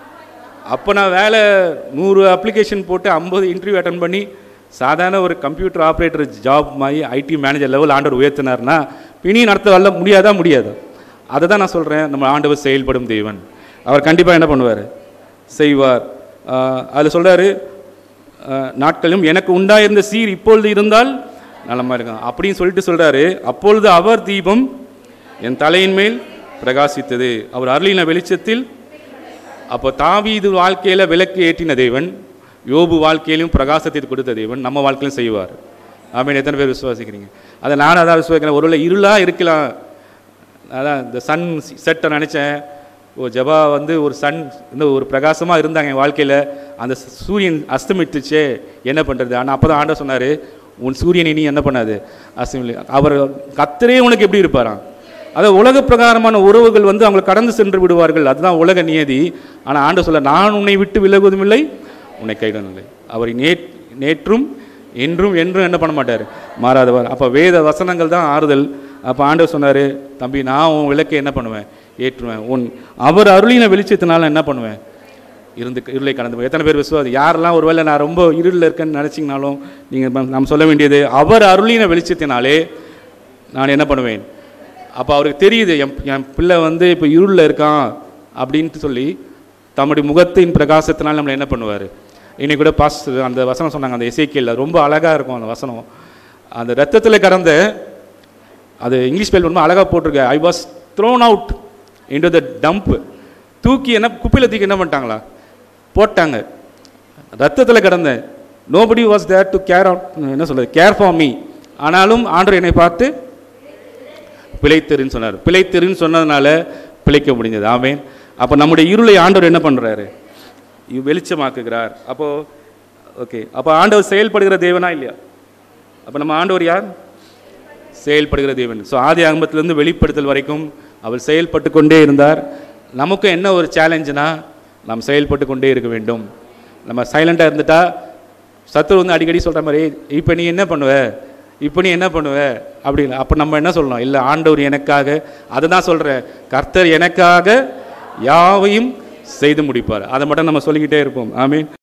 அப்போ நான் வேலை நூறு அப்ளிகேஷன் போட்டு ஐம்பது இன்டர்வியூ அட்டன் பண்ணி சாதாரண ஒரு கம்ப்யூட்டர் ஆப்ரேட்டர் ஜாப் மாதிரி ஐடி மேனேஜர் லெவல் ஆண்டவர் உயர்த்தினார்னா பிணி நடத்த வரல முடியாதா முடியாதா அதை தான் நான் சொல்கிறேன் நம்ம ஆண்டவர் செயல்படும் தேவன் அவர் கண்டிப்பாக என்ன பண்ணுவார் செய்வார் அதில் சொல்கிறாரு நாட்களும் எனக்கு உண்டாயிருந்த சீர் இப்பொழுது இருந்தால் நலமா இருக்கும் அப்படின்னு சொல்லிட்டு சொல்கிறாரு அப்பொழுது அவர் தீபம் என் தலையின் மேல் பிரகாசித்தது அவர் அருளின வெளிச்சத்தில் அப்போ தாவீது வாழ்க்கையில் விளக்கு ஏற்றின தேவன் யோபு வாழ்க்கையிலும் பிரகாசத்தை கொடுத்த தேவன் நம்ம வாழ்க்கையிலும் செய்வார் ஆமீன் எத்தனை பேர் விசுவாசிக்கிறீங்க அதை நானும் அதான் விசுவாசிக்கிறேன் ஒருவேளை இருளாக இருக்கலாம் அதான் இந்த சன் செட்டை நினச்சேன் ஓ ஜபா வந்து ஒரு சன் இந்த ஒரு பிரகாசமாக இருந்தாங்க என் வாழ்க்கையில் அந்த சூரியன் அஸ்தமித்துச்சே என்ன பண்ணுறது ஆனால் அப்போ தான் ஆண்டவர் சொன்னார் உன் சூரியனை நீ என்ன பண்ணாது அஸ்தமி அவர் கத்தரே உனக்கு எப்படி இருப்பாராம் அதாவது உலக பிரகாரமான உறவுகள் வந்து அவங்களை கடந்து சென்று விடுவார்கள் அதுதான் உலக நியதி ஆனால் ஆண்டவர் சொல்ல நான் உன்னை விட்டு விலகுவதும் இல்லை உன்னை கைவிடவும் இல்லை அவர் நேட் நேற்றும் என்றும் என்றும் என்ன பண்ண மாட்டார் மாறாதவர் அப்போ வேத வசனங்கள் தான் ஆறுதல் அப்போ ஆண்டவர் சொன்னார் தம்பி நான் உன் விளக்கை என்ன பண்ணுவேன் ஏற்றுவேன் உன் அவர் அருளின வெளிச்சத்தினால என்ன பண்ணுவேன் இருந்து இருளை கடந்து போய் எத்தனை பேர் விசுவாசி யாரெல்லாம் ஒருவேளை நான் ரொம்ப இருளில் இருக்கேன்னு நினச்சிங்கனாலும் நீங்கள் நாம் சொல்ல வேண்டியது அவர் அருளின வெளிச்சத்தினாலே நான் என்ன பண்ணுவேன் அப்போ அவருக்கு தெரியுது என் என் பிள்ளை வந்து இப்போ இருளில் இருக்கான் அப்படின்ட்டு சொல்லி தம்முடைய முகத்தின் பிரகாசத்தினால் நம்மளை என்ன பண்ணுவார் இன்னைக்கு கூட பாஸ் அந்த வசனம் சொன்னாங்க அந்த இசைக்கியல்ல ரொம்ப அழகாக இருக்கும் அந்த வசனம் அந்த ரத்தத்தில் கடந்த அது இங்கிலீஷ் பேல் ரொம்ப அழகாக போட்டிருக்கு I was thrown out into the dump தூக்கி என்ன குப்பையில் தூக்கி என்ன பண்ணிட்டாங்களா போட்டாங்க ரத்தத்தில் கிடந்தேன் nobody was there to care out என்ன சொல்றது கேர் ஃபார் மீ ஆனாலும் ஆண்டவர் என்னை பார்த்து பிழைத்தெருன்னு சொன்னார் பிழைத்தெருன்னு சொன்னதுனால பிழைக்க முடிஞ்சது ஆமேன் அப்போ நம்முடைய இருளை ஆண்டவர் என்ன பண்ணுறாரு வெளிச்சமாக்குகிறார் அப்போது ஓகே அப்போ ஆண்டவர் செயல்படுகிற தேவனா இல்லையா அப்போ நம்ம ஆண்டவர் யார் செயல்படுகிற தேவன் ஸோ ஆதி ஆகமத்திலிருந்து வெளிப்படுத்தல் வரைக்கும் அவர் செயல்பட்டு கொண்டே இருந்தார் நமக்கும் என்ன ஒரு சேலஞ்சுனா நாம் செயல்பட்டு கொண்டே இருக்க வேண்டும் நம்ம சைலண்டாக இருந்துட்டா சத்துரு வந்து அடிக்கடி சொல்கிற மாதிரி இப்போ நீ என்ன பண்ணுவ இப்போ நீ என்ன பண்ணுவ அப்படின்னு அப்போ நம்ம என்ன சொல்லணும் இல்லை ஆண்டவர் எனக்காக அதை தான் சொல்கிறேன் கர்த்தர் எனக்காக யாவையும் செய்து முடிப்பார் அதை மட்டும் நம்ம சொல்லிக்கிட்டே இருப்போம் ஆமீன்